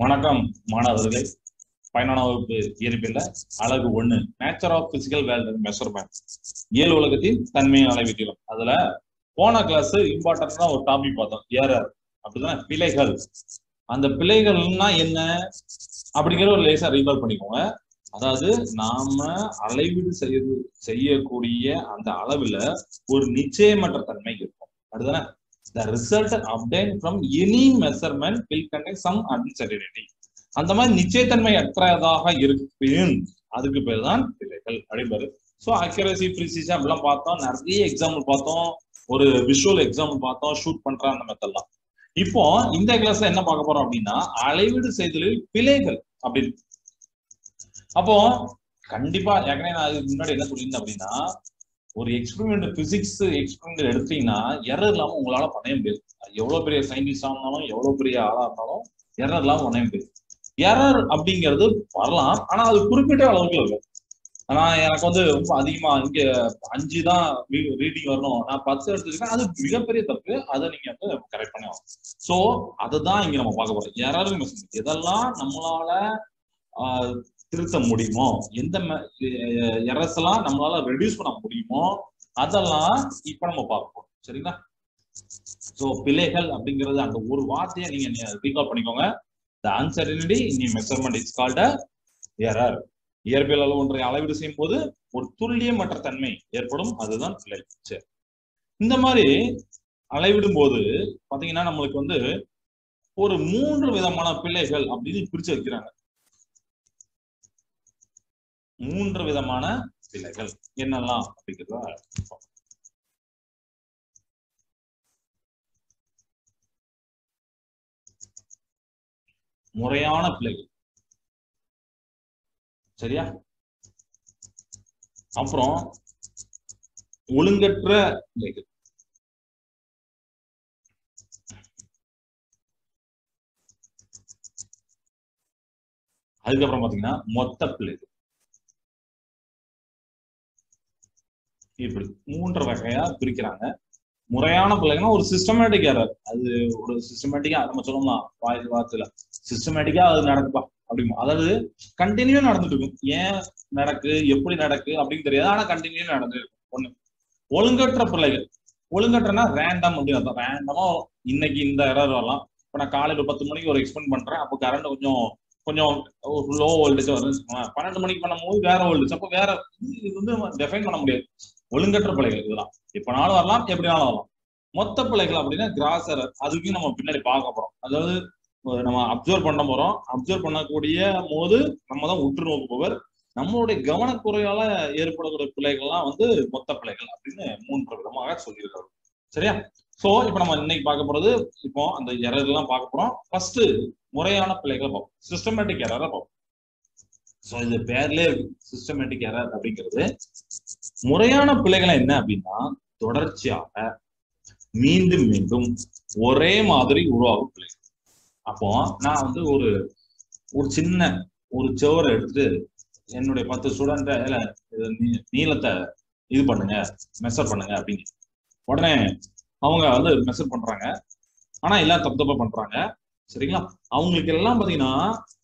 வணக்கம் மாணவர்களே பயனான வகுப்பு இயற்பியல்ல அழகு ஒண்ணு nature of physical value measurement இயல் உலகத்தின் தன்மையை அளவிக்கிறோம் அதுல போன கிளாஸ் இம்பார்ட்டன்டா ஒரு டாபிக் பார்த்தோம் ஏரர் அப்படிதானே பிழைகள் அந்த பிழைகள்னா என்ன அப்படிங்கிற ஒரு லேசா ரீகால் பண்ணிக்கோங்க அதாவது நாம அளவீடு செய்ய செய்யக்கூடிய அந்த அளவுல ஒரு நிச்சயமற்ற தன்மை இருக்கும் அப்படிதானே the result obtained from any measurement will contain some uncertainty அந்த மாதிரி நிச்சயத்தன்மை அற்றதாக இருப்பின் அதுக்கு பேர் தான் பிழைகள் அப்படின்பாரு ஸோ அக்யூரசி ப்ரிசிஷன் அப்படிலாம் பார்த்தோம் நிறைய எக்ஸாம்பிள் பார்த்தோம் ஒரு விஷுவல் எக்ஸாம்பிள் பார்த்தோம் ஷூட் பண்ற அந்த மெத்தட்லாம் இப்போ இந்த கிளாஸ்ல என்ன பார்க்க போறோம் அப்படின்னா அளவீடு செய்தலில் பிழைகள் அப்படின்னு அப்போ கண்டிப்பா ஏற்கனவே நான் இதுக்கு முன்னாடி என்ன சொல்லியிருந்தேன் அப்படின்னா ஒரு எக்ஸ்பெரிமெண்ட் பிசிக்ஸ் எக்ஸ்பெரிமெண்ட் எடுத்தீங்கன்னா எரர் இல்லாம உங்களால பண்ணவே முடியாது எவ்வளவு பெரிய சயின்டிஸ்டா இருந்தாலும் எவ்வளவு பெரிய ஆளா இருந்தாலும் எரர் இல்லாம பண்ணவே முடியாது எரர் அப்படிங்கிறது வரலாம் ஆனா அது குறிப்பிட்ட அளவுக்கு இருக்கும் ஆனா எனக்கு வந்து ரொம்ப அதிகமா இங்க அஞ்சு தான் ரீடிங் வரணும் நான் பத்து எடுத்துருக்கேன் அது மிகப்பெரிய தப்பு அதை நீங்க வந்து கரெக்ட் பண்ணி ஆகும் ஸோ அதுதான் இங்க நம்ம பார்க்க போறோம் எரர் எதெல்லாம் நம்மளால ஆஹ் திருத்த முடியுமோ எந்த எரஸ் எல்லாம் நம்மளால ரெடியூஸ் பண்ண முடியுமோ அதெல்லாம் இப்ப நம்ம பார்ப்போம் சரிங்களா சோ பிழைகள் அப்படிங்கிறது அந்த ஒரு வார்த்தையை நீங்க ரீகால் பண்ணிக்கோங்க the uncertainty in measurement is called error இயற்பியல் அளவு ஒன்றை அளவீடு செய்யும் போது ஒரு துல்லியமற்ற தன்மை ஏற்படும் அதுதான் பிழை சரி இந்த மாதிரி அளவிடும் போது பாத்தீங்கன்னா நம்மளுக்கு வந்து ஒரு மூன்று விதமான பிழைகள் அப்படின்னு பிரிச்சு வைக்கிறாங்க மூன்று விதமான பிழைகள் என்னெல்லாம் அப்படிங்கிறத முறையான பிழைகள் சரியா அப்புறம் ஒழுங்கற்ற பிழைகள் அதுக்கப்புறம் பாத்தீங்கன்னா மொத்த பிழைகள் இப்படி மூன்று வகையா பிரிக்கிறாங்க முறையான பிள்ளைங்கன்னா ஒரு சிஸ்டமேட்டிக் எரர் அது ஒரு சிஸ்டமேட்டிக்கா நம்ம சொல்லலாம் வாய் வார்த்தையில சிஸ்டமேட்டிக்கா அது நடக்குப்பா அப்படிமா அதாவது கண்டினியூ நடந்துட்டு இருக்கும் ஏன் நடக்கு எப்படி நடக்கு அப்படின்னு தெரியாது ஆனா கண்டினியூ நடந்து இருக்கும் ஒண்ணு ஒழுங்கற்ற பிள்ளைகள் ஒழுங்கற்றனா ரேண்டம் அப்படின்னு அர்த்தம் ரேண்டமா இன்னைக்கு இந்த எரர் வரலாம் இப்ப நான் காலையில பத்து மணிக்கு ஒரு எக்ஸ்பெண்ட் பண்றேன் அப்போ கரண்ட் கொஞ்சம் கொஞ்சம் லோ வோல்டேஜ் வருதுன்னு பன்னெண்டு மணிக்கு பண்ணும்போது வேற வோல்டேஜ் அப்போ வேற இது வந்து டெஃபைன் பண்ண முடியாது ஒழுங்கற்ற பிள்ளைகள் இதெல்லாம் எப்பனாலும் வரலாம் எப்படினாலும் வரலாம் மொத்த பிள்ளைகள் அப்படின்னா கிராசர் அதுக்கும் நம்ம பின்னாடி பார்க்க போறோம் அதாவது நம்ம அப்சர்வ் பண்ண போறோம் அப்சர்வ் பண்ணக்கூடிய போது நம்ம தான் உற்று நோக்குபவர் நம்மளுடைய கவனக்குறையால ஏற்படக்கூடிய பிள்ளைகள்லாம் வந்து மொத்த பிள்ளைகள் அப்படின்னு மூன்று விதமாக சொல்லியிருக்காரு சரியா சோ இப்ப நம்ம இன்னைக்கு பார்க்க போறது இப்போ அந்த எரர் எல்லாம் பார்க்க போறோம் ஃபர்ஸ்ட் முறையான பிள்ளைகளை பார்ப்போம் சிஸ்டமேட்டிக் எரரை பார்ப்போம் ஸோ இது பேர்ல இருக்கு சிஸ்டமேட்டிக் எரர் அப்படிங்கிறது முறையான பிள்ளைகளை என்ன அப்படின்னா தொடர்ச்சியாக மீண்டும் மீண்டும் ஒரே மாதிரி உருவாகும் பிள்ளைகள் அப்போ நான் வந்து ஒரு ஒரு சின்ன ஒரு சுவரை எடுத்துட்டு என்னுடைய பத்து ஸ்டூடெண்ட நீளத்தை இது பண்ணுங்க மெஷர் பண்ணுங்க அப்படின்னு உடனே அவங்க வந்து மெஷர் பண்றாங்க ஆனா எல்லாம் தப்பு தப்பா பண்றாங்க சரிங்களா அவங்களுக்கு எல்லாம் பாத்தீங்கன்னா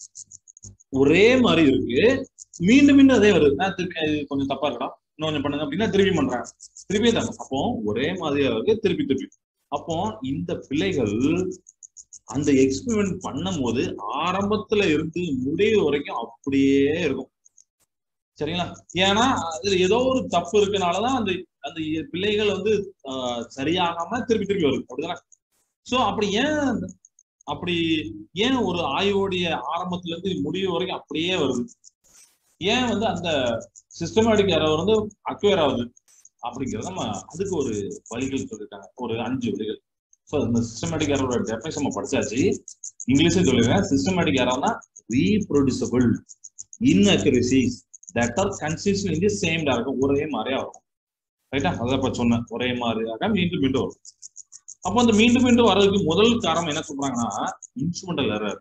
ஒரே மாதிரி இருக்கு மீண்டும் மீண்டும் அதே வருது நான் திருப்பி இது கொஞ்சம் தப்பா இருக்கா இன்னொன்னு பண்ணுங்க அப்படின்னா திருப்பி பண்றாங்க திருப்பி தான் அப்போ ஒரே மாதிரியா இருக்கு திருப்பி திருப்பி அப்போ இந்த பிள்ளைகள் அந்த எக்ஸ்பெரிமெண்ட் பண்ணும் போது ஆரம்பத்துல இருந்து முடிவு வரைக்கும் அப்படியே இருக்கும் சரிங்களா ஏன்னா அதுல ஏதோ ஒரு தப்பு இருக்கனாலதான் அந்த அந்த பிள்ளைகள் வந்து சரியாகாம திருப்பி திருப்பி வருது அப்படிதானே சோ அப்படி ஏன் அப்படி ஏன் ஒரு ஆய்வோடைய ஆரம்பத்துல இருந்து முடிவு வரைக்கும் அப்படியே வருது ஏன் வந்து அந்த சிஸ்டமேட்டிக் எரர் வந்து அக்வேர் ஆகுது அப்படிங்கிறத நம்ம அதுக்கு ஒரு வழிகள் சொல்லியிருக்காங்க ஒரு அஞ்சு வழிகள் ஸோ இந்த சிஸ்டமேட்டிக் எரரோட டெஃபினேஷன் நம்ம படிச்சாச்சு இங்கிலீஷும் சொல்லிடுறேன் சிஸ்டமேட்டிக் எரர்னா reproducible inaccuracies that are consistent in the same direction ஒரே மாதிரியா வரும் ரைட்டா அதை இப்ப சொன்னேன் ஒரே மாதிரியாக மீண்டும் மீண்டும் வரும் அப்போ அந்த மீண்டும் மீண்டும் வர்றதுக்கு முதல் காரணம் என்ன சொல்றாங்கன்னா இன்ஸ்ட்ருமெண்டல் எரர்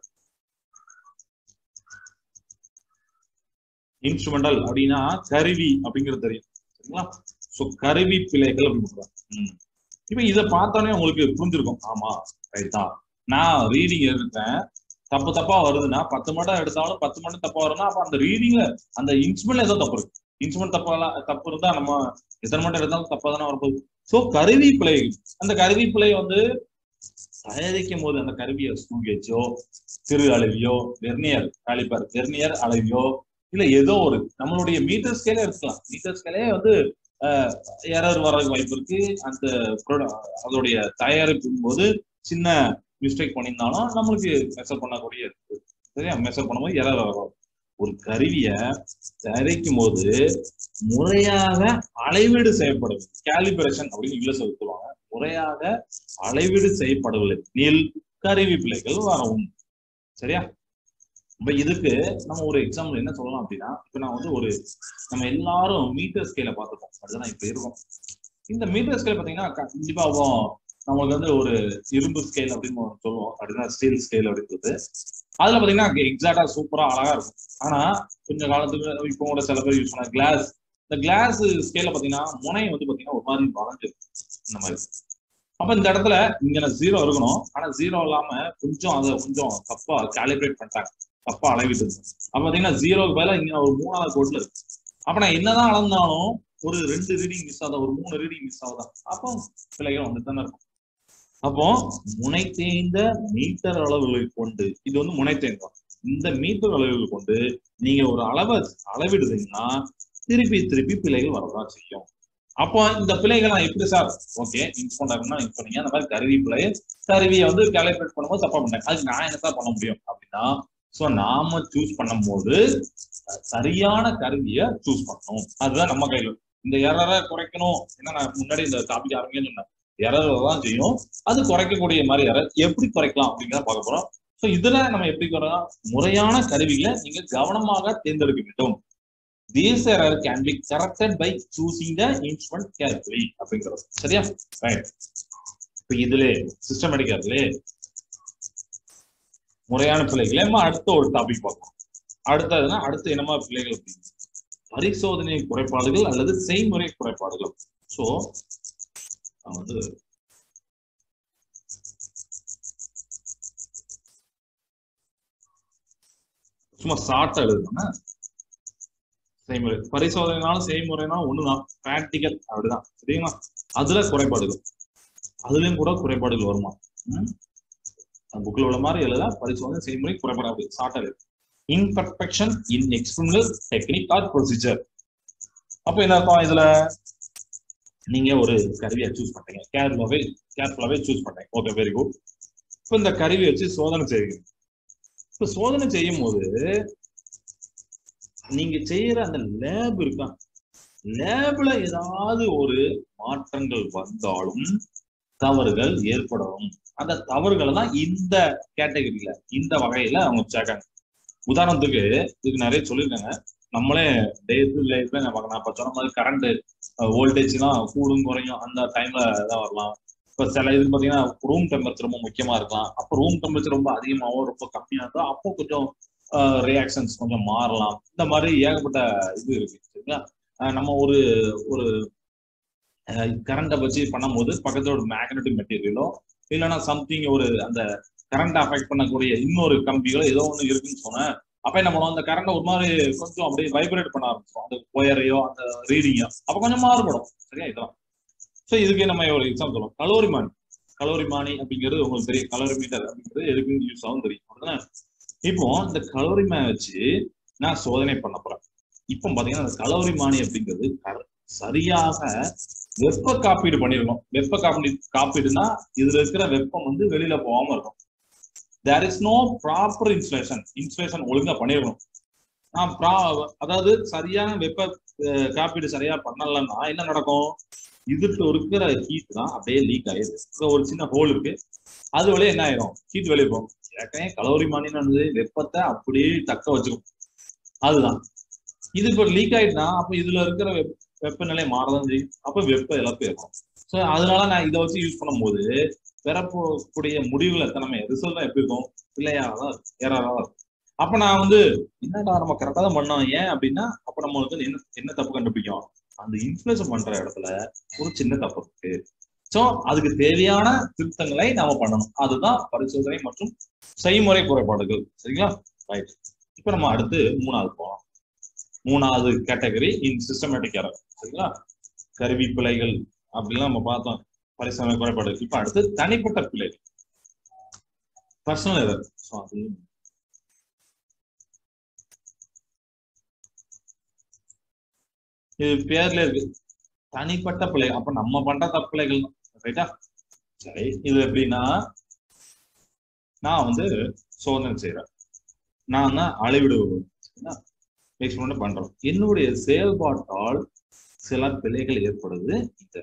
இன்ஸ்ட்ருமெண்டல் அப்படின்னா கருவி அப்படிங்கிறது தெரியும் சரிங்களா சோ கருவி பிழைகள் அப்படின்னு சொல்றாங்க இப்ப இதை பார்த்தோன்னே உங்களுக்கு புரிஞ்சிருக்கும் ஆமா ரைட் தான் நான் ரீடிங் எடுத்தேன் தப்பு தப்பா வருதுன்னா பத்து மட்டும் எடுத்தாலும் பத்து மட்டும் தப்பா வரும்னா அப்ப அந்த ரீடிங்ல அந்த இன்ஸ்ட்ருமெண்ட்ல ஏதோ தப்பு இருக்கு இன்ஸ்ட்ருமெண்ட் தப்பா தப்பு இருந்தா நம்ம எத்தனை மட்டும் எடுத்தாலும் தப்பா தானே வரப்போகுது சோ கருவி பிழை அந்த கருவி பிழை வந்து தயாரிக்கும் போது அந்த கருவியை ஸ்கூகேஜோ திரு அளவியோ வெர்னியர் காலிப்பர் வெர்னியர் அளவியோ இல்ல ஏதோ ஒரு நம்மளுடைய மீட்டர் ஸ்கேலே இருக்கலாம் மீட்டர் ஸ்கேலே வந்து எரர் வர்றதுக்கு வாய்ப்பு இருக்கு அந்த produ- அதோடைய தயாரிப்பின் போது சின்ன மிஸ்டேக் பண்ணியிருந்தாலும் நம்மளுக்கு மெஷர் பண்ணக்கூடிய இருக்கு சரியா மெஷர் பண்ணும்போது எரர் வரும் ஒரு கருவியை தயாரிக்கும் போது முறையாக அளவீடு செய்யப்படும் கேலிபிரேஷன் அப்படின்னு இங்கிலீஷ்ல சொல்லுவாங்க முறையாக அளவீடு செய்யப்படவில்லை நீல் கருவி பிழைகள் வரவும் சரியா இப்ப இதுக்கு நம்ம ஒரு எக்ஸாம்பிள் என்ன சொல்லலாம் அப்படின்னா இப்ப நான் வந்து ஒரு நம்ம எல்லாரும் மீட்டர் ஸ்கேல பார்த்துப்போம் அதுதான் இப்ப இருக்கும் இந்த மீட்டர் ஸ்கேல் பாத்தீங்கன்னா க- கண்டிப்பா இப்போ நம்மளுக்கு வந்து ஒரு இரும்பு ஸ்கேல் அப்படின்னு ஒண்ணு சொல்லுவோம் அப்படின்னா ஸ்டீல் ஸ்கேல் அப்படின்றது அதுல பாத்தீங்கன்னா எக்ஸாக்டா சூப்பரா அழகா இருக்கும் ஆனா கொஞ்ச காலத்துக்கு இப்போ கூட சில பேர் யூஸ் பண்ண கிளாஸ் இந்த கிளாஸ் ஸ்கேல பாத்தீங்கன்னா முனை வந்து பாத்தீங்கன்னா ஒரு மாதிரி வளைஞ்சிருக்கும் இந்த மாதிரி அப்ப இந்த இடத்துல இங்க நான் ஜீரோ இருக்கணும் ஆனா ஜீரோ இல்லாம கொஞ்சம் அதை கொஞ்சம் தப்பா காலிபிரேட் பண்ணிட்டாங்க தப்பா அளவிட்டு அப்ப பாத்தீங்கன்னா ஜீரோக்கு பதிலா இங்க ஒரு மூணாவது கோட்ல இருக்கு அப்ப நான் என்னதான் அளந்தாலும் ஒரு ரெண்டு ரீடிங் மிஸ் ஆகுதா ஒரு மூணு ரீடிங் மிஸ் ஆகுதா அப்போ பிள்ளைகள் வந்து தானே இருக்கும் அப்போ முனை தேய்ந்த மீட்டர் அளவுகளை கொண்டு இது வந்து முனை தேய்ந்தோம் இந்த மீட்டர் அளவுகளை கொண்டு நீங்க ஒரு அளவை அளவிடுறீங்கன்னா திருப்பி திருப்பி பிழைகள் வரதான் செய்யும் அப்போ இந்த பிழைகள் நான் எப்படி சார் ஓகே இன்ஸ்போண்டர்னா இப்போ நீங்க அந்த மாதிரி கருவி பிழை கருவியை வந்து கேலிபிரேட் பண்ணும்போது தப்பா பண்ணேன் அதுக்கு நான் என்ன சார் பண்ண முடியும் அப்படின்னா சோ நாம சூஸ் பண்ணும்போது அஹ், சரியான கருவியை சூஸ் பண்ணணும் அதுதான் நம்ம கையில இருக்கு. இந்த எரரை குறைக்கணும் ஏன்னா நான் முன்னாடி இந்த டாபிக் ஆரம்பிக்கன்னு சொன்னேன் எரர் தான் செய்யும் அது குறைக்கக்கூடிய மாதிரி எரர் எப்படி குறைக்கலாம் அப்படிங்கிறத பார்க்க போறோம் சோ இதுல நம்ம எப்படி குறைக்கலாம் முறையான கருவிகளை நீங்க கவனமாக தேர்ந்தெடுக்க வேண்டும் these error can be corrected by choosing the instrument carefully அப்படிங்கிறது சரியா ரைட் இப்ப இதுல சிஸ்டமேட்டிக் அதுல முறையான பிள்ளைகளை நம்ம அடுத்த ஒரு டாபிக் பார்ப்போம் அடுத்ததுன்னா அடுத்து என்னமா பிள்ளைகள் அப்படின்னு பரிசோதனை குறைபாடுகள் அல்லது செய்முறை குறைபாடுகள் சோ வந்து சும்மா ஷார்ட்டா எழுதுனா செய்முறை பரிசோதனைனாலும் செய்முறைனாலும் ஒண்ணுதான் பிராக்டிக்கல் அப்படிதான் சரிங்களா அதுல குறைபாடுகள் அதுலயும் கூட குறைபாடுகள் வருமா புக்ல உள்ள மாதிரி எழுத பரிசோதனை செய்முறை குறைபாடு அப்படி ஷார்ட்டா எழுது imperfection in experimental technique or procedure அப்ப என்ன அர்த்தம் இதுல நீங்க ஒரு கருவியை சூஸ் பண்றீங்க கேர்ஃபுல்லாவே கேர்ஃபுல்லாவே சூஸ் பண்றீங்க ஓகே வெரி குட் இப்ப இந்த கருவியை வச்சு சோதனை செய்வீங்க இப்ப சோதனை செய்யும் போது நீங்க செய்யற அந்த லேப் இருக்கா லேப்ல ஏதாவது ஒரு மாற்றங்கள் வந்தாலும் தவறுகள் ஏற்படும் அந்த தவறுகளை தான் இந்த கேட்டகரியில இந்த வகையில அவங்க சேர்க்காங்க உதாரணத்துக்கு இதுக்கு நிறைய சொல்லியிருக்காங்க நம்மளே டே டு லைஃப்ல நம்ம நான் இப்ப சொன்ன மாதிரி கரண்ட் வோல்டேஜ்லாம் கூடும் குறையும் அந்த டைம்ல தான் வரலாம் இப்ப சில இது பாத்தீங்கன்னா ரூம் டெம்பரேச்சர் ரொம்ப முக்கியமா இருக்கலாம் அப்போ ரூம் டெம்பரேச்சர் ரொம்ப அதிகமாவோ ரொம்ப கம்மியா இருக்கோ அப்போ கொஞ்சம் ரியாக்ஷன்ஸ் கொஞ்சம் மாறலாம் இந்த மாதிரி ஏகப்பட்ட இது இருக்கு சரிங்களா அஹ் நம்ம ஒரு ஒரு கரண்ட்டை வச்சு பண்ணும்போது பக்கத்துல ஒரு மேக்னெட்டிக் மெட்டீரியலோ இல்லைன்னா சம்திங் ஒரு அந்த கரண்ட் அஃபெக்ட் பண்ணக்கூடிய இன்னொரு கம்பிகளோ ஏதோ ஒண்ணு இருக்குன்னு சொன்னேன் அப்ப என்ன பண்ணுவோம் அந்த கரண்ட் ஒரு மாதிரி கொஞ்சம் அப்படியே வைப்ரேட் பண்ண ஆரம்பிச்சிடும் அந்த ஒயரையோ அந்த ரீடிங்கோ அப்ப கொஞ்சம் மாறுபடும் சரியா இதெல்லாம் ஸோ இதுக்கு நம்ம ஒரு எக்ஸாம்பிள் சொல்லுவோம் கலோரி மானி கலோரி மானி அப்படிங்கிறது உங்களுக்கு தெரியும் கலோரி மீட்டர் அப்படிங்கிறது எதுக்கு யூஸ் ஆகும் தெரியும் அப்படிதானே இப்போ இந்த கலோரி மேன் வச்சு நான் சோதனை பண்ண போறேன் இப்போ பாத்தீங்கன்னா அந்த கலோரி மானி அப்படிங்கிறது கர- சரியாக வெப்ப காப்பீடு பண்ணிருக்கோம் வெப்ப காப்பீடு காப்பீடுனா இதுல இருக்கிற வெப்பம் வந்து வெளியில போகாம இருக்கும் there is no proper insulation insulation ஒழுங்கா பண்ணிருக்கணும் நான் ப்ரா- அதாவது சரியான வெப்ப அஹ், காப்பீடு சரியா பண்ணலன்னா என்ன நடக்கும் இதுல இருக்கிற ஹீட் தான் அப்படியே லீக் ஆயிடுது இங்க ஒரு சின்ன ஹோல் இருக்கு அது வழியா என்ன ஆயிரும் ஹீட் வெளியே போகும் ஏற்கனவே கலோரி மானின்னு வெப்பத்தை அப்படியே தக்க வச்சுக்கும் அதுதான் இது இப்போ லீக் ஆயிட்டுனா அப்ப இதுல இருக்கிற வெப்ப வெப்பநிலை மாறதான் செய்யும் அப்ப வெப்ப இழப்பு இருக்கும் ஸோ அதனால நான் இதை வச்சு யூஸ் பண்ணும்போது பெறக்கூடிய முடிவுகள் எத்தனை ரிசல்ட் எப்படி இருக்கும் இல்லையா தான் ஏறாதான் இருக்கும் அப்ப நான் வந்து என்னடா நம்ம கரெக்டா தான் பண்ணோம் ஏன் அப்படின்னா அப்ப நம்ம வந்து என்ன என்ன தப்பு கண்டுபிடிக்கும் அந்த இன்ஃபுளுஸ் பண்ற இடத்துல ஒரு சின்ன தப்பு இருக்கு சோ அதுக்கு தேவையான திருத்தங்களை நாம பண்ணணும் அதுதான் பரிசோதனை மற்றும் செய்முறை குறைபாடுகள் சரிங்களா ரைட் இப்ப நம்ம அடுத்து மூணாவது போகலாம் மூணாவது கேட்டகரி இன் சிஸ்டமேட்டிக் எரர் சரிங்களா கருவி பிழைகள் அப்படிலாம் நம்ம பார்த்தோம் பரிசோதனை குறைபாடு இப்ப அடுத்து தனிப்பட்ட பிழைகள் பர்சனல் எரர் ஸோ அது இது பேர்ல இருக்கு தனிப்பட்ட பிள்ளை அப்ப நம்ம பண்ற தப்பிழைகள் ரைட்டா சரி இது எப்படின்னா நான் வந்து சோதனை செய்யறேன் நான் தான் அளவிடுவது எக்ஸ்பெரிமெண்ட் பண்றோம் என்னுடைய செயல்பாட்டால் சில பிழைகள் ஏற்படுது இந்த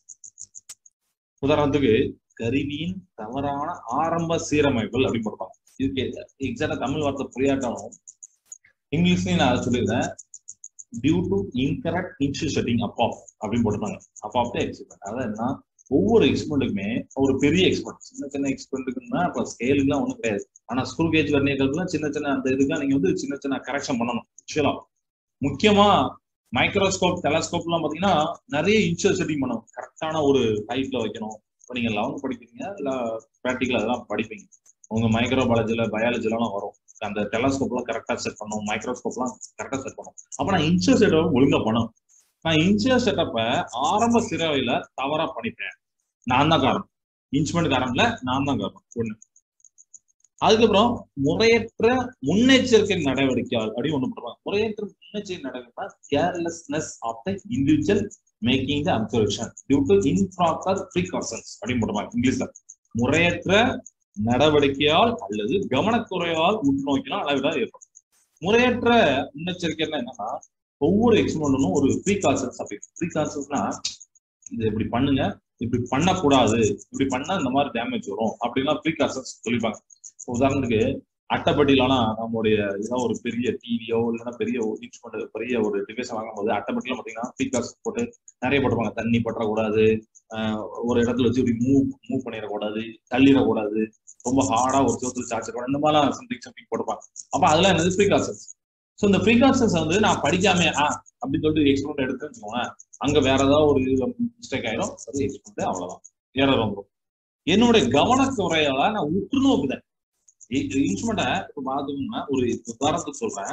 உதாரணத்துக்கு கருவியின் தவறான ஆரம்ப சீரமைப்புகள் அப்படின்னு போடுறாங்க இதுக்கு எக்ஸாக்டா தமிழ் வார்த்தை புரியாட்டாலும் இங்கிலீஷ்லயும் நான் சொல்லியிருந்தேன் டியூ டு இன்கரெக்ட் இன்ஷு செட்டிங் அப் ஆஃப் அப்படின்னு போட்டுருந்தாங்க அப் ஆஃப் எக்ஸ்பெரிமெண்ட் அதாவது என்ன ஒவ்வொரு எக்ஸ்பெரிமெண்ட்டுக்குமே ஒரு பெரிய எக்ஸ்பெரிமெண்ட் சின்ன சின்ன எக்ஸ்பெரிமெண்ட்டுக்குன்னா இப்போ ஸ்கேலுக்குலாம் ஒன்றும் கிடையாது ஆனா ஸ்கூல் கேஜ் வர்ணியர்களுக்குலாம் சின்ன சின்ன அந்த இதுக்காக நீங்க வந்து சின்ன சின்ன கரெக்ஷன் பண்ணணும் ஆக்சுவலா முக்கியமா மைக்ரோஸ்கோப் டெலஸ்கோப்லாம் பாத்தீங்கன்னா நிறைய இன்ச்சர் செட்டிங் பண்ணணும் கரெக்டான ஒரு ஹைட்ல வைக்கணும் இப்போ நீங்க லெவன்த் படிக்கிறீங்க இல்ல ப்ராக்டிக்கல் அதெல்லாம் படிப்பீங்க உங்க மைக்ரோபாலஜில பயாலஜிலாம் வரும் அந்த டெலஸ்கோப்லாம் கரெக்டா செட் பண்ணும் மைக்ரோஸ்கோப்லாம் கரெக்டா செட் பண்ணும் அப்ப நான் இன்ச்சர் செட்டப் ஒழுங்கா பண்ணணும் நான் இன்ச்சர் செட்டப்ப ஆரம்ப சிறவையில தவறா பண்ணிட்டேன் நான் தான் காரணம் இன்ஸ்ட்ருமெண்ட் காரணம்ல நான் தான் காரணம் ஒண்ணு அதுக்கப்புறம் முறையற்ற முன்னெச்சரிக்கை நடவடிக்கைகள் அப்படின்னு ஒண்ணு பண்ணுவாங்க முறையற்ற முன்னெச்சரிக்கை நடவடிக்கை carelessness of the individual making the observation due to improper precautions அப்படின்னு போடுவாங்க இங்கிலீஷ்ல முறையற்ற நடவடிக்கையால் அல்லது கவனக்குறைவால் உற்றுநோக்கினால் அளவிட ஏற்படும் முறையற்ற முன்னெச்சரிக்கைன்னா என்னன்னா ஒவ்வொரு எக்ஸ்பெரிமெண்ட்டும் ஒரு ப்ரீகாஷன்ஸ் அப்படி ப்ரீகாஷன்ஸ்னா இது இப்படி பண்ணுங்க இப்படி பண்ணக்கூடாது இப்படி பண்ணா இந்த மாதிரி டேமேஜ் வரும் அப்படின்லாம் ப்ரீகாஷன்ஸ் சொல்லிப்பாங்க உதாரணத்துக்கு அட்டைப்பட்டியிலனா நம்மளுடைய ஏதாவது ஒரு பெரிய டிவியோ இல்லைன்னா பெரிய இன்ஸ்ட்ருமெண்ட் பெரிய ஒரு டிவைஸ் வாங்கும் போது அட்டைப்பட்டிலாம் பாத்தீங்கன்னா ப்ரீகாஷன் போட்டு நிறைய போட்டுப்பாங்க தண்ணி பற்றக்கூடாது ஒரு இடத்துல வச்சு இப்படி மூவ் மூவ் பண்ணிடக்கூடாது தள்ளிடக்கூடாது ரொம்ப ஹார்டா ஒரு சோத்துல சாச்சிடக்கூடாது இந்த மாதிரிலாம் சம்திங் சம்திங் போட்டுப்பாங்க அப்ப அதெல்லாம் என்னது ப்ரீகாஷன்ஸ் ஸோ இந்த ப்ரீகாஷன்ஸ் வந்து நான் படிக்காம ஆ அப்படின்னு சொல்லிட்டு எக்ஸ்பெரிமெண்ட் எடுத்துன்னு வச்சுக்கோங்க அங்க வேற ஏதாவது ஒரு இது மிஸ்டேக் ஆயிரும் அது எக்ஸ்பெரிமெண்ட் அவ்வளவுதான் ஏறர் வந்துடும் என்னுடைய கவனக்குறையால நான் உற்று நோக்குதேன் இன்ஸ்ட்ருமெண்ட்டை இப்ப பார்த்தோம்னா ஒரு உதாரணத்துக்கு சொல்றேன்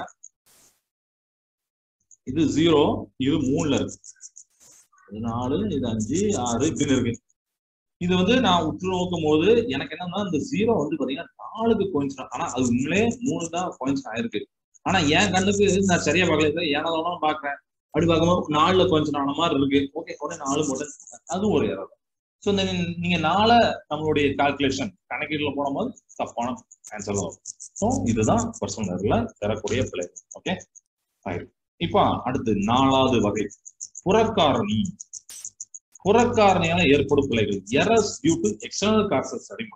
இது ஜீரோ இது மூணுல இருக்கு இது நாலு இது அஞ்சு ஆறு இப்படின்னு இருக்கு இது வந்து நான் உற்று நோக்கும் போது எனக்கு என்னன்னா இந்த ஜீரோ வந்து பாத்தீங்கன்னா நாலுக்கு கோயின்ஸ் ஆனா அது உண்மையிலே மூணு தான் கோயின்ஸ் ஆயிருக்கு ஆனா என் கண்ணுக்கு நான் சரியா பார்க்கல ஏனதானும் பாக்குறேன் அப்படி பார்க்கும்போது நாலுல கொஞ்சம் ஆன மாதிரி இருக்கு ஓகே உடனே நாலு போட்டு அதுவும் ஒரு இடம் ஸோ இந்த நீங்க நாளை நம்மளுடைய கால்குலேஷன் கணக்கீடுல போடும்போது தப்பான ஆன்சர் வரும் ஸோ இதுதான் பர்சனல்ல தரக்கூடிய பிழை ஓகே ஆயிருக்கு இப்போ அடுத்து நாலாவது வகை புறக்காரணி புறக்காரணியால ஏற்படும் பிழைகள் errors due to external causes அப்படின்னு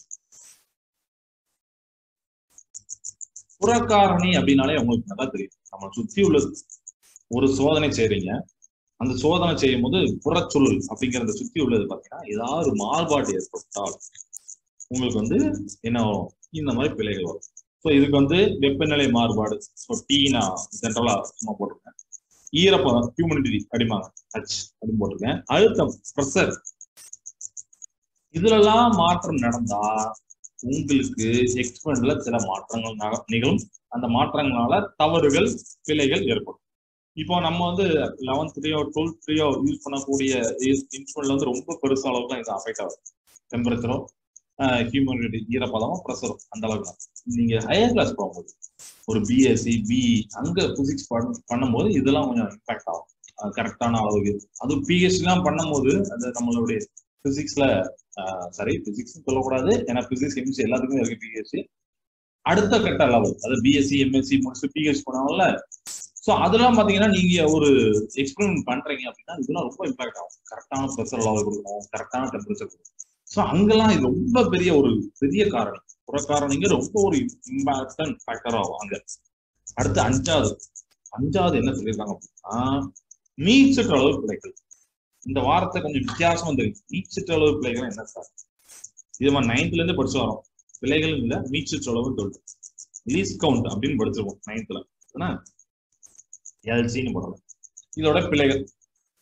புறக்காரணி அப்படின்னாலே உங்களுக்கு நல்லா தெரியும் நம்ம சுத்தி உள்ளது ஒரு சோதனை செய்றீங்க அந்த சோதனை செய்யும் போது புறச்சொல் அப்படிங்கறத சுத்தி உள்ளது பாத்தீங்கன்னா ஏதாவது மாறுபாடு ஏற்பட்டால் உங்களுக்கு வந்து என்ன வரும் இந்த மாதிரி பிழைகள் வரும் ஸோ இதுக்கு வந்து வெப்பநிலை மாறுபாடு ஸோ டீ நான் ஜென்ரலா சும்மா போட்டிருக்கேன் ஈரப்பதம் ஹியூமினிட்டி அடிமாங்க ஹச் அப்படின்னு போட்டிருக்கேன் அழுத்தம் ப்ரெஷர் இதுலலாம் மாற்றம் நடந்தா உங்களுக்கு எக்ஸ்பெரிமெண்ட்ல சில மாற்றங்கள் நிகழும் அந்த மாற்றங்களால தவறுகள் பிழைகள் ஏற்படும் இப்போ நம்ம வந்து லெவன்த்லயோ டுவெல்த்லயோ யூஸ் பண்ணக்கூடிய இன்ஸ்ட்ருமெண்ட்ல வந்து ரொம்ப பெருசு அளவுக்கு தான் இது அஃபெக்ட் ஆகுது டெம்பரேச்சரோ ஹியூமிடிட்டி ஈரப்பதமும் ப்ரெஷரும் அந்த அளவுக்கு தான் நீங்க ஹையர் கிளாஸ் போகும்போது ஒரு பிஎஸ்சி பிஇ அங்க பிசிக்ஸ் பண்ணும்போது இதெல்லாம் கொஞ்சம் இம்பாக்ட் ஆகும் கரெக்டான அளவுக்கு அதுவும் பிஹெச்லாம் பண்ணும்போது அது நம்மளுடைய பிசிக்ஸ்ல சாரி பிசிக்ஸ் சொல்லக்கூடாது ஏன்னா பிசிக்ஸ் எம்சி எல்லாத்துக்குமே இருக்கு பிஹெச்சி அடுத்த கட்ட லெவல் அது பிஎஸ்சி எம்எஸ்சி முடிச்சு பிஹெச் பண்ணாங்கல்ல ஸோ அதெல்லாம் பாத்தீங்கன்னா நீங்க ஒரு எக்ஸ்பெரிமெண்ட் பண்றீங்க அப்படின்னா இதெல்லாம் ரொம்ப இம்பாக்ட் ஆகும் கரெக்டான ப்ரெஷர் லெவல் கொடுக்கணும் கரெக்டான டெம்பரேச்சர் கொடுக்கணும் ஸோ அங்கெல்லாம் இது ரொம்ப பெரிய ஒரு பெரிய காரணம் புறக்காரணிங்க ரொம்ப ஒரு இம்பாக்டன் ஃபேக்டர் ஆகும் அங்க அடுத்து அஞ்சாவது அஞ்சாவது என்ன சொல்லியிருக்காங்க அப்படின்னா மீச்சற்ற அளவு பிழைகள் இந்த வாரத்தை கொஞ்சம் வித்தியாசமா தெரியும் மீச்சற்ற அளவு பிழைகள் என்ன சார் இது மாதிரி நைன்த்ல இருந்து படிச்சு வரோம் பிழைகள் இல்ல மீச்சற்ற அளவுன்னு சொல்லிட்டு லீஸ் கவுண்ட் அப்படின்னு படிச்சிருக்கோம் நைன்த்ல எல்சின்னு போடுறோம் இதோட பிழைகள்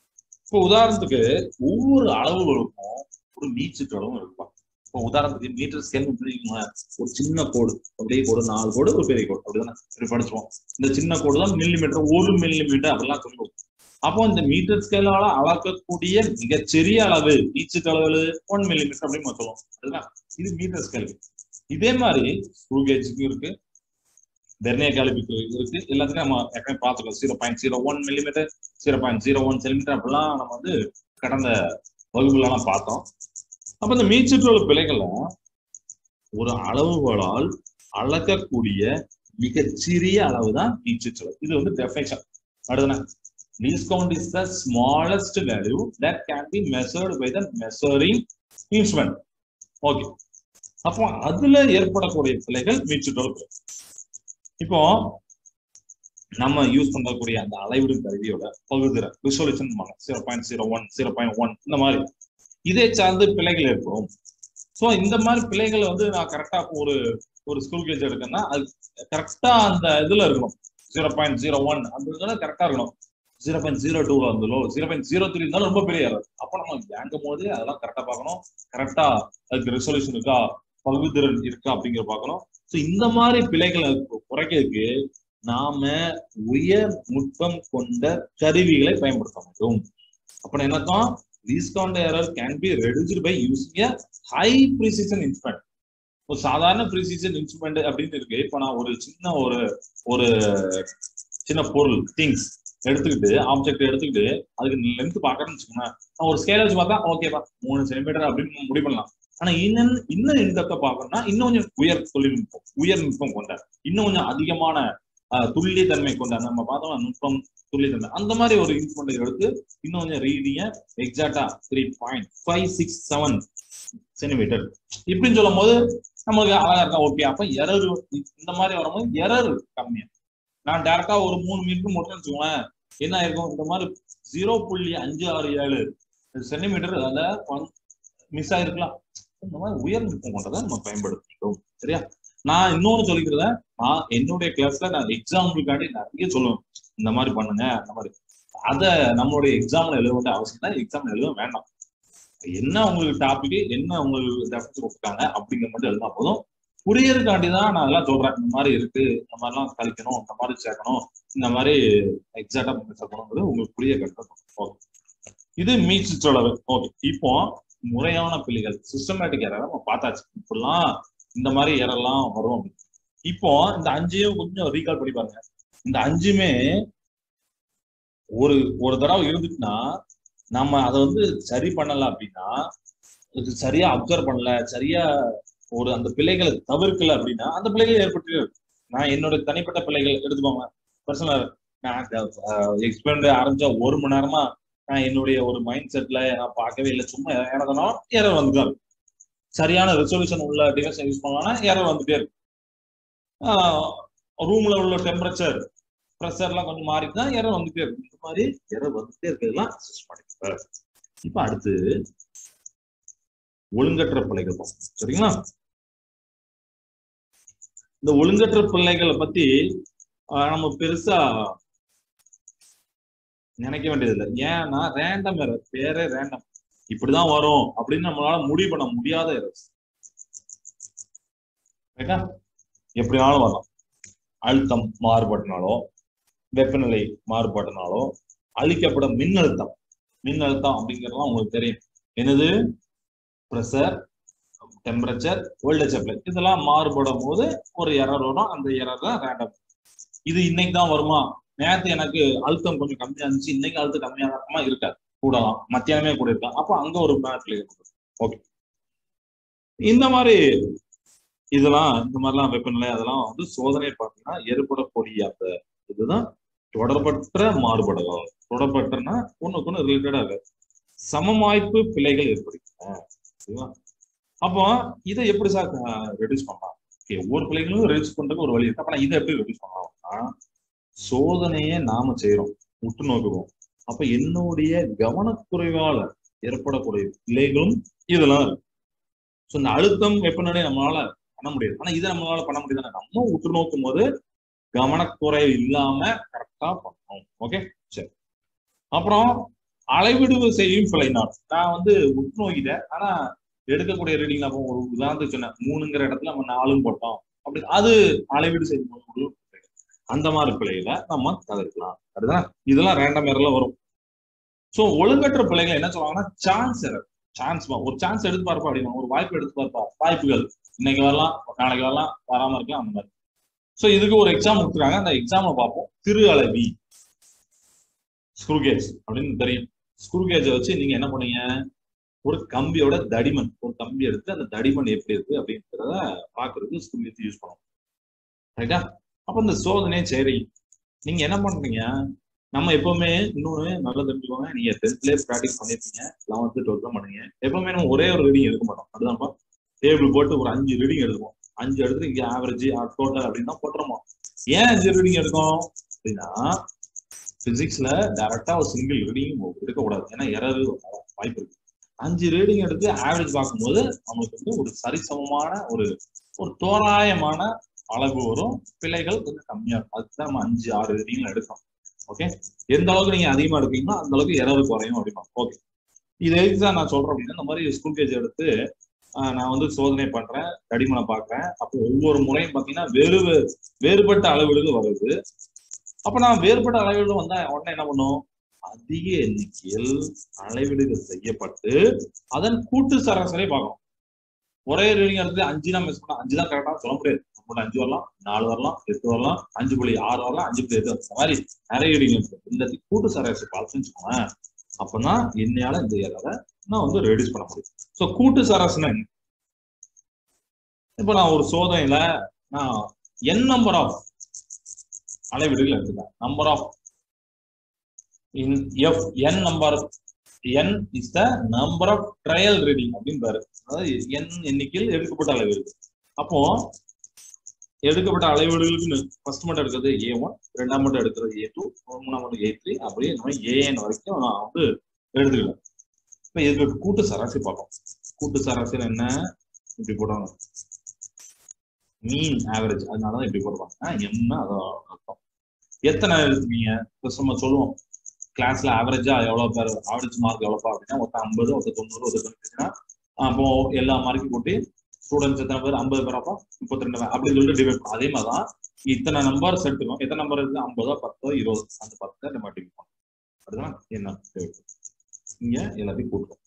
இப்போ உதாரணத்துக்கு ஒவ்வொரு அளவுகளுக்கும் ஒரு மீச்சுற்றளவும் இருக்கும் இப்போ உதாரணத்துக்கு மீட்டர் ஸ்கேல் ஒரு சின்ன கோடு அப்படியே ஒரு நாலு கோடு ஒரு பெரிய கோடு அப்படிதானே இப்படி படிச்சுவோம் இந்த சின்ன கோடு தான் மில்லி மீட்டர் ஒரு மில்லி மீட்டர் அப்படிலாம் சொல்லுவோம் அப்போ இந்த மீட்டர் ஸ்கேலால அளக்கக்கூடிய மிகச்சிறிய அளவு மீச்சுட்டு அளவு ஒன் மில்லி மீட்டர் அப்படின்னு நம்ம சொல்லுவோம் அதுதான் இது மீட்டர் ஸ்கேல் இதே மாதிரி ஸ்க்ரூ கேஜுக்கு இருக்கு வெர்னியர் காலிப்புக்கு இருக்கு எல்லாத்துக்கும் நம்ம ஏற்கனவே பார்த்துக்கோம் zero point zero one millimetre zero point zero one centimetre அப்படிலாம் நம்ம வந்து கடந்த வகுப்புலலாம் பார்த்தோம் அப்ப இந்த மீச்சுற்றுள்ள பிழைகளை ஒரு அளவுகளால் அளக்கக்கூடிய மிகச்சிறிய அளவு தான் மீச்சுற்றளவு இது வந்து டெஃபினேஷன் அடுத்தன least count is the smallest value that can be measured by the measuring instrument okay அப்போ அதுல ஏற்படக்கூடிய பிழைகள் மீச்சுற்றல் பிழை இப்போ நம்ம யூஸ் பண்ணக்கூடிய அந்த அளவிடும் கருவியோட பகுதிர resolution zero point zero one zero point one இந்த மாதிரி இதை சார்ந்து பிழைகள் ஏற்படும் ஸோ இந்த மாதிரி பிழைகளை வந்து நான் கரெக்டா ஒரு ஒரு ஸ்கூல் கேஜ் எடுக்கணும்னா அது கரெக்டா அந்த இதுல இருக்கணும் ஜீரோ பாயிண்ட் ஜீரோ ஒன் அந்த கரெக்டா இருக்கணும் ஜீரோ பாயிண்ட் ஜீரோ டூல இருந்தாலோ ஜீரோ பாயிண்ட் ஜீரோ த்ரீ இருந்தாலும் ரொம்ப பெரிய error. அப்ப நம்ம வாங்கும் போது அதெல்லாம் கரெக்டா பார்க்கணும் கரெக்டா அதுக்கு ரெசல்யூஷன் இருக்கா பகுதிறன் இருக்கா அப்படிங்கிற பார்க்கணும் ஸோ இந்த மாதிரி பிழைகளை குறைக்கிறதுக்கு நாம உயர் நுட்பம் கொண்ட கருவிகளை பயன்படுத்த வேண்டும் அப்ப என்னத்தான் least count error can be reduced by using a high precision instrument ஒரு சாதாரண ப்ரிசிஷன் இன்ஸ்ட்ருமெண்ட் அப்படின்னு இருக்கு இப்ப நான் ஒரு சின்ன ஒரு ஒரு சின்ன பொருள் திங்ஸ் எடுத்துக்கிட்டு ஆப்ஜெக்ட் எடுத்துக்கிட்டு அதுக்கு லென்த் பாக்கணும்னு வச்சுக்கோங்க நான் ஒரு ஸ்கேல் வச்சு பார்த்தா ஓகேப்பா மூணு சென்டிமீட்டர் அப்படின்னு முடிவு பண்ணலாம் ஆனா இன்னும் இன்னும் இன்டத்தை பார்க்கணும்னா இன்னும் கொஞ்சம் உயர் தொழில்நுட்பம் உயர் நுட்பம் கொண்ட இன்னும் கொஞ்சம் அதிகமான ஆஹ், துல்லியத்தன்மை கொண்ட நம்ம பார்த்தோம் நுட்பம் துல்லியத்தன்மை அந்த மாதிரி ஒரு இன்ஸ்ட்ருமெண்ட் எடுத்து இன்னும் கொஞ்சம் ரீடிங்க எக்ஸாக்டா three point five six seven centimetre இப்படின்னு சொல்லும் போது நம்மளுக்கு அழகா இருக்கா ஓகே அப்ப எரர் இந்த மாதிரி வரும்போது எரர் கம்மியா நான் டேரக்டா ஒரு மூணு மீட்டர் மட்டும் வச்சுக்கோங்களேன் என்ன ஆயிருக்கும் இந்த மாதிரி ஜீரோ புள்ளி அஞ்சு ஆறு ஏழு சென்டிமீட்டர் அதுல மிஸ் ஆயிருக்கலாம் இந்த மாதிரி உயர் நுட்பம் கொண்டதை நம்ம பயன்படுத்திக்கிறோம் சரியா நான் இன்னொன்னு சொல்லிக்கிறத நான் என்னுடைய கிளாஸ்ல நான் எக்ஸாம்பிளுக்காண்டி நிறைய சொல்லுவேன் இந்த மாதிரி பண்ணுங்க அந்த மாதிரி அத நம்மளுடைய எக்ஸாம்ல எழுத வேண்டிய அவசியம் தான் எக்ஸாம்ல எழுத வேண்டாம் என்ன உங்களுக்கு டாபிக் என்ன உங்களுக்கு டெஃபினேஷன் கொடுத்துருக்காங்க அப்படிங்கிற மட்டும் எழுதினா போதும் புரியறதுக்காண்டி தான் நான் எல்லாம் சொல்றேன் இந்த மாதிரி இருக்கு இந்த மாதிரிலாம் கழிக்கணும் இந்த மாதிரி சேர்க்கணும் இந்த மாதிரி எக்ஸாக்டா சேர்க்கணுங்கிறது உங்களுக்கு புரிய கட்டணும் ஓகே இது மீட்சி சுற்றளவு ஓகே இப்போ முறையான பிள்ளைகள் சிஸ்டமேட்டிக் எரர் நம்ம பார்த்தாச்சு இப்படிலாம் இந்த மாதிரி எரர்லாம் வரும் அப்படின்னு. இப்போ இந்த அஞ்சையும் கொஞ்சம் ரீகால் பண்ணி பாருங்க இந்த அஞ்சுமே ஒரு ஒரு தடவை இருந்துச்சுன்னா நம்ம அதை வந்து சரி பண்ணல அப்படின்னா இது சரியா அப்சர்வ் பண்ணல சரியா ஒரு அந்த பிள்ளைகளை தவிர்க்கல அப்படின்னா அந்த பிள்ளைகள் ஏற்பட்டு இருக்கு. நான் என்னோட தனிப்பட்ட பிள்ளைகள் எடுத்துக்கோங்க பர்சனல் நான் எக்ஸ்பெண்ட் ஆரம்பிச்ச ஒரு மணி நேரமா நான் என்னுடைய ஒரு மைண்ட் செட்ல நான் பார்க்கவே இல்லை சும்மா எனதுனா எரர் வந்துதான் இருக்கு. சரியான ரெசல்யூஷன் உள்ள டிவைஸ் யூஸ் பண்ணலாம் எரர் வந்துட்டே இருக்கு ரூம்ல உள்ள டெம்பரேச்சர் ப்ரெஷர் எல்லாம் கொஞ்சம் மாறிட்டு தான் எரர் வந்துட்டே இருக்கு இந்த மாதிரி எரர் வந்துட்டே இருக்கிறதுலாம் சிஸ்டமேட்டிக் இப்ப அடுத்து ஒழுங்கற்ற பிள்ளைகள் பார்ப்போம். சரிங்களா இந்த ஒழுங்கற்ற பிள்ளைகளை பத்தி ஆஹ், நம்ம பெருசா நினைக்க வேண்டியதில்லை ஏன்னா ரேண்டம் எரர் பேரே ரேண்டம் இப்படிதான் வரும் அப்படின்னு நம்மளால முடிவு பண்ண முடியாத எரர்ஸ் ரைட்டா எப்படினாலும் வரலாம் அழுத்தம் மாறுபட்டனாலோ வெப்பநிலை மாறுபட்டனாலோ அளிக்கப்படும் மின்னழுத்தம் மின்னழுத்தம் அப்படிங்கறதுலாம் உங்களுக்கு தெரியும் என்னது ப்ரெஷர் டெம்பரேச்சர் வோல்டேஜ் சப்ளை இதெல்லாம் மாறுபடும் போது ஒரு எரர் வரும் அந்த எரர் தான் ரேண்டம் இது இன்னைக்கு தான் வருமா நேத்து எனக்கு அழுத்தம் கொஞ்சம் கம்மியா இருந்துச்சு இன்னைக்கு அழுத்தம் கம்மியா இருக்குமா இருக்காது கூடலாம் மத்தியானமே கூட இருக்கலாம் அப்போ அங்க ஒரு மேட்ல ஓகே இந்த மாதிரி இதெல்லாம் இந்த மாதிரிலாம் வெப்பநிலை அதெல்லாம் வந்து சோதனை பார்த்தீங்கன்னா ஏற்படக்கூடிய அந்த இதுதான் தொடர்பற்ற மாறுபடுதல் தொடர்பற்றனா ஒண்ணுக்கு ஒண்ணு ரிலேட்டடா இருக்கு சமவாய்ப்பு பிழைகள் ஏற்படுகின்றன சரிங்களா அப்போ இதை எப்படி சார் ரெடியூஸ் பண்ணலாம் Okay, ஒவ்வொரு பிள்ளைகளும் ரெடியூஸ் பண்றதுக்கு ஒரு வழி இருக்கு அப்ப நான் இதை எப்படி ரெடியூஸ் பண்ணலாம்னா சோதனையை நாம செய்யறோம் உற்று நோக்குவோம் அப்ப என்னுடைய கவனக்குறைவால ஏற்படக்கூடிய பிள்ளைகளும் இதெல்லாம் இருக்கு ஸோ இந்த அழுத்தம் வெப்பநிலை நம்மளால பண்ண முடியாது ஆனா இதை நம்மளால பண்ண முடியாது நம்ம உற்று நோக்கும் போது கவனக்குறை இல்லாம கரெக்டா பண்ணணும் ஓகே சரி அப்புறம் அளவிடு செய்யும் பிழை நான் நான் வந்து உட்நோக்கிட்டேன் ஆனா எடுக்கக்கூடிய ரீடிங் நம்ம ஒரு உதாரணத்துக்கு சொன்னேன் மூணுங்கிற இடத்துல நம்ம நாலும் போட்டோம் அப்படி அது அளவீடு செய்யும் போது ஒரு பிழை. அந்த மாதிரி பிழைகளை நம்ம தவிர்க்கலாம் அதுதான் இதெல்லாம் ரேண்டம் எரர்ல வரும் சோ ஒழுங்கற்ற பிழைகள் என்ன சொல்லுவாங்கன்னா சான்ஸ் எரர் சான்ஸ் ஒரு சான்ஸ் எடுத்து பார்ப்பா அப்படின்னா ஒரு வாய்ப்பு எடுத்து பார்ப்பா வாய்ப்புகள் இன்னைக்கு வரலாம் நாளைக்கு வரலாம் வராம இருக்கலாம் அந்த மாதிரி சோ இதுக்கு ஒரு எக்ஸாம் கொடுத்துருக்காங்க அந்த எக்ஸாம்ல பார்ப்போம் திரு அளவி ஸ்க்ரூகேஜ் அப்படின்னு தெரியும் ஸ்க்ரூகேஜை வச்சு நீங்க என்ன பண்ணீங்க ஒரு கம்பியோட தடிமன் ஒரு கம்பி எடுத்து அந்த தடிமன் எப்படி இருக்கு அப்படின்றத பாக்குறதுக்கு ஸ்க்ரூகேஜ் யூஸ் பண்ணுவோம் ரைட்டா அப்ப இந்த சோதனை சரி நீங்க என்ன பண்றீங்க நம்ம எப்பவுமே இன்னொன்னு நல்லா தெரிஞ்சுக்கோங்க நீங்க டென்த்லயே ப்ராக்டிஸ் பண்ணிருப்பீங்க லெவன்த்து டுவெல்த்ல பண்ணுங்க எப்பவுமே நம்ம ஒரே ஒரு ரீடிங் எடுக்க மாட்டோம் அதுதான்ப்பா டேபிள் போட்டு ஒரு அஞ்சு ரீடிங் எடுப்போம் அஞ்சு எடுத்து இங்க ஆவரேஜ் டோட்டல் அப்படின்னு தான் போட்டுருமோ ஏன் அஞ்சு ரீடிங் எடுக்கும் அப்படின்னா பிசிக்ஸ்ல டைரக்டா ஒரு சிங்கிள் ரீடிங் எடுக்கக்கூடாது ஏன்னா எரர் வாய்ப்பு இருக்கு அஞ்சு ரீடிங் எடுத்து ஆவரேஜ் பார்க்கும்போது நம்மளுக்கு வந்து ஒரு சரிசமமான ஒரு ஒரு தோராயமான அளவு வரும் பிழைகள் கொஞ்சம் கம்மியா இருக்கும் அதுக்கு தான் நம்ம அஞ்சு ஆறு ரீடிங்ல எடுக்கணும் ஓகே எந்த அளவுக்கு நீங்க அதிகமா எடுப்பீங்களோ அந்த அளவுக்கு எரர் குறையும் அப்படின்னா ஓகே இது எதுக்கு தான் நான் சொல்றேன் அப்படின்னா இந்த மாதிரி ஸ்கூல் கேஜ் எடுத்து ஆஹ், நான் வந்து சோதனை பண்றேன் தடிமனை பார்க்கறேன் அப்போ ஒவ்வொரு முறையும் பாத்தீங்கன்னா வேறு வே- வேறுபட்ட அளவீடுகள் வருது அப்ப நான் வேறுபட்ட அளவீடு வந்தா உடனே என்ன பண்ணும் அதிக எண்ணிக்கையில் அளவீடுகள் செய்யப்பட்டு அதன் கூட்டு சராசரி பார்க்கணும் ஒரே ரீடிங் எடுத்து அஞ்சு தான் மிஸ் பண்ணா அஞ்சு தான் கரெக்டா சொல்ல முடியாது நம்மளோட அஞ்சு வரலாம் நாலு வரலாம் எட்டு வரலாம் அஞ்சு புள்ளி ஆறு வரலாம் அஞ்சு புள்ளி எட்டு வரலாம். இந்த மாதிரி நிறைய ரீடிங் இருக்கு இந்த கூட்டு சராசரி பார்த்துன்னு வச்சுக்கோங்க அப்பதான் என்னையால இந்த எரரை நான் வந்து ரெடியூஸ் பண்ண முடியும் ஸோ கூட்டு சராசரினா என்ன இப்போ நான் ஒரு சோதனையில நான் என் நம்பர் ஆஃப் அளவீடுகள் எடுத்துட்டேன் number of in F N number N is the number of trial reading அப்படின்னு பாரு அதாவது என் எண்ணிக்கையில் எடுக்கப்பட்ட அளவீடு அப்போ எடுக்கப்பட்ட அளவீடுகளுக்கு ஃபர்ஸ்ட் மட்டும் எடுக்கிறது ஏ ஒன் ரெண்டாம் மட்டும் எடுக்கிறது ஏ டூ மூணாம் மட்டும் ஏ த்ரீ அப்படியே இந்த மாதிரி ஏஎன் வரைக்கும் நான் வந்து எடுத்துக்கலாம் இப்போ இதுக்கு கூட்டு சராசரி பார்ப்போம் கூட்டு சராசரி என்ன இப்படி போடுவாங்க மீன் ஆவரேஜ் அதனாலதான் இப்படி போடுவாங்க எம்னா அதான் அர்த்தம் எத்தனை எடுத்துக்கீங்க ஃபர்ஸ்ட் நம்ம சொல்லுவோம் கிளாஸ்ல ஆவரேஜா எவ்வளவு பேர் ஆவரேஜ் மார்க் எவ்வளோப்பா அப்படின்னா ஒருத்தர் ஐம்பது ஒருத்தர் தொண்ணூறு ஒருத்தர் தொண்ணூறுனா அப்போ எல்லா மார்க்கும் கூட்டி ஸ்டூடெண்ட்ஸ் எத்தனை பேர் ஐம்பது பேராப்பா முப்பத்தி ரெண்டு பேர் அப்படின்னு சொல்லிட்டு டிவைட் அதே மாதிரி தான் இத்தனை நம்பர்ஸ் எடுத்துக்கோம் எத்தனை நம்பர் இருக்கு ஐம்பதோ பத்தோ இருபது அந்த பத்தை நம்ம டிவைட் பண்ணுவோம் அதுதான் என்ன divide. இங்க எல்லாத்தையும் கூட்டுறோம்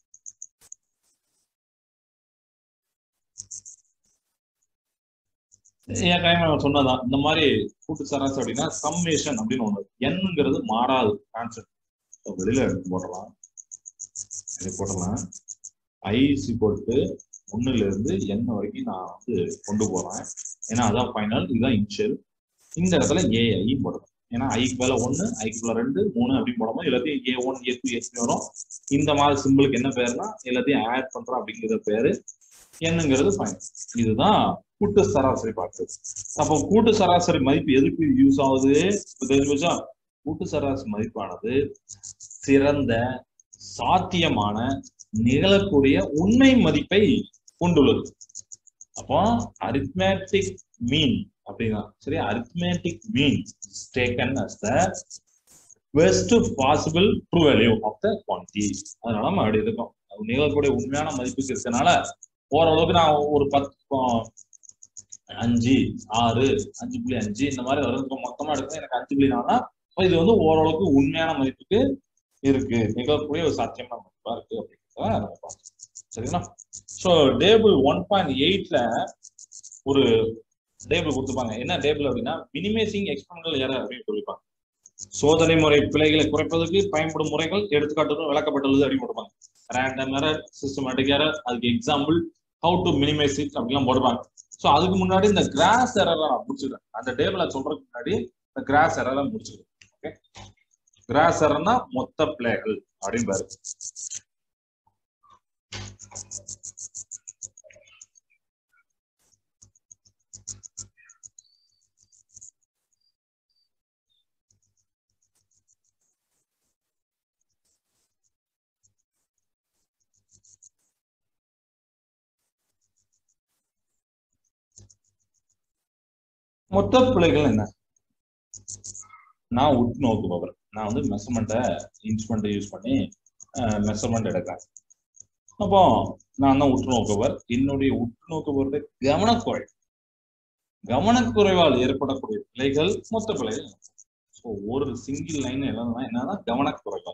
என் கையில நான் சொன்னதான் இந்த மாதிரி கூட்டு சராசரி அப்படின்னா சம்மேஷன் அப்படின்னு ஒண்ணு எண்ணுங்கிறது மாறாது கான்செப்ட் வெளியில எடுத்து போடலாம் இது போடலாம் ஐசி போட்டு ஒண்ணுல இருந்து என் வரைக்கும் நான் வந்து கொண்டு போறேன் ஏன்னா அதான் ஃபைனல் இதுதான் இனிஷியல் இந்த இடத்துல ஏஐ போடணும் ஏன்னா ஐக்கு மேல ஒண்ணு ஐக்கு மேல ரெண்டு மூணு அப்படின்னு போடும்போது எல்லாத்தையும் A one A two A three வரும் இந்த மாதிரி சிம்பிளுக்கு என்ன பேருனா எல்லாத்தையும் ஆட் பண்றோம் அப்படிங்கிற பேரு என்னங்கிறது ஃபைனல் இதுதான் கூட்டு சராசரி பார்க்குறது அப்போ கூட்டு சராசரி மதிப்பு எதுக்கு யூஸ் ஆகுது இப்ப தெரிஞ்சு வச்சா கூட்டு சராசரி மதிப்பானது சிறந்த சாத்தியமான நிகழக்கூடிய உண்மை மதிப்பை கொண்டுள்ளது அப்போ அரித்மேட்டிக் மீன் அப்படின்னா சரி arithmetic mean taken as the best possible true value of the quantity அதனால நம்ம அப்படி இருக்கோம் அது நிகழக்கூடிய உண்மையான மதிப்புக்கு இருக்கனால ஓரளவுக்கு நான் ஒரு பத்து அஞ்சு ஆறு அஞ்சு புள்ளி அஞ்சு இந்த மாதிரி வரும் மொத்தமா எடுக்கும் எனக்கு அஞ்சு புள்ளி நாலா அப்ப இது வந்து ஓரளவுக்கு உண்மையான மதிப்புக்கு இருக்கு நிகழக்கூடிய ஒரு சாத்தியமான மதிப்பா இருக்கு அப்படிங்கிறத நம்ம பார்க்கணும் சரிங்களா ஸோ டேபிள் ஒன் பாயிண்ட் எயிட்ல ஒரு டேபிள் கொடுத்துருப்பாங்க என்ன டேபிள் அப்படின்னா மினிமைசிங் எக்ஸ்பெரிமெண்டல் எரர் அப்படின்னு சொல்லியிருப்பாங்க சோதனை முறை பிழைகளை குறைப்பதற்கு பயன்படும் முறைகள் எடுத்துக்காட்டுகள் விளக்கப்பட்டுள்ளது அப்படின்னு போட்டுப்பாங்க ரேண்டம் எரர் சிஸ்டமேட்டிக் எரர் அதுக்கு example how to minimise it அப்படிலாம் போடுவாங்க ஸோ அதுக்கு முன்னாடி இந்த கிராஸ் எரரை நான் முடிச்சுக்கிறேன் அந்த டேபிள சொல்றதுக்கு முன்னாடி இந்த கிராஸ் எரரை முடிச்சுக்கிறேன் ஓகே கிராஸ் எரர்னா மொத்த பிள்ளைகள் அப்படின்னு பாரு மொத்த பிழைகள் என்ன நான் உற்று நோக்குபவர் நான் வந்து மெஷர்மெண்ட்டை இன்ஸ்ட்ருமெண்ட்டை யூஸ் பண்ணி மெஷர்மெண்ட் எடுக்கிறேன் அப்போ நான் தான் உற்று நோக்குவர் என்னுடைய உற்று நோக்குவருடைய கவனக்குறை கவனக்குறைவால் ஏற்படக்கூடிய பிழைகள் மொத்த பிழைகள் ஸோ ஒரு சிங்கிள் லைன் எழுதலாம் என்னன்னா கவனக்குறைகள்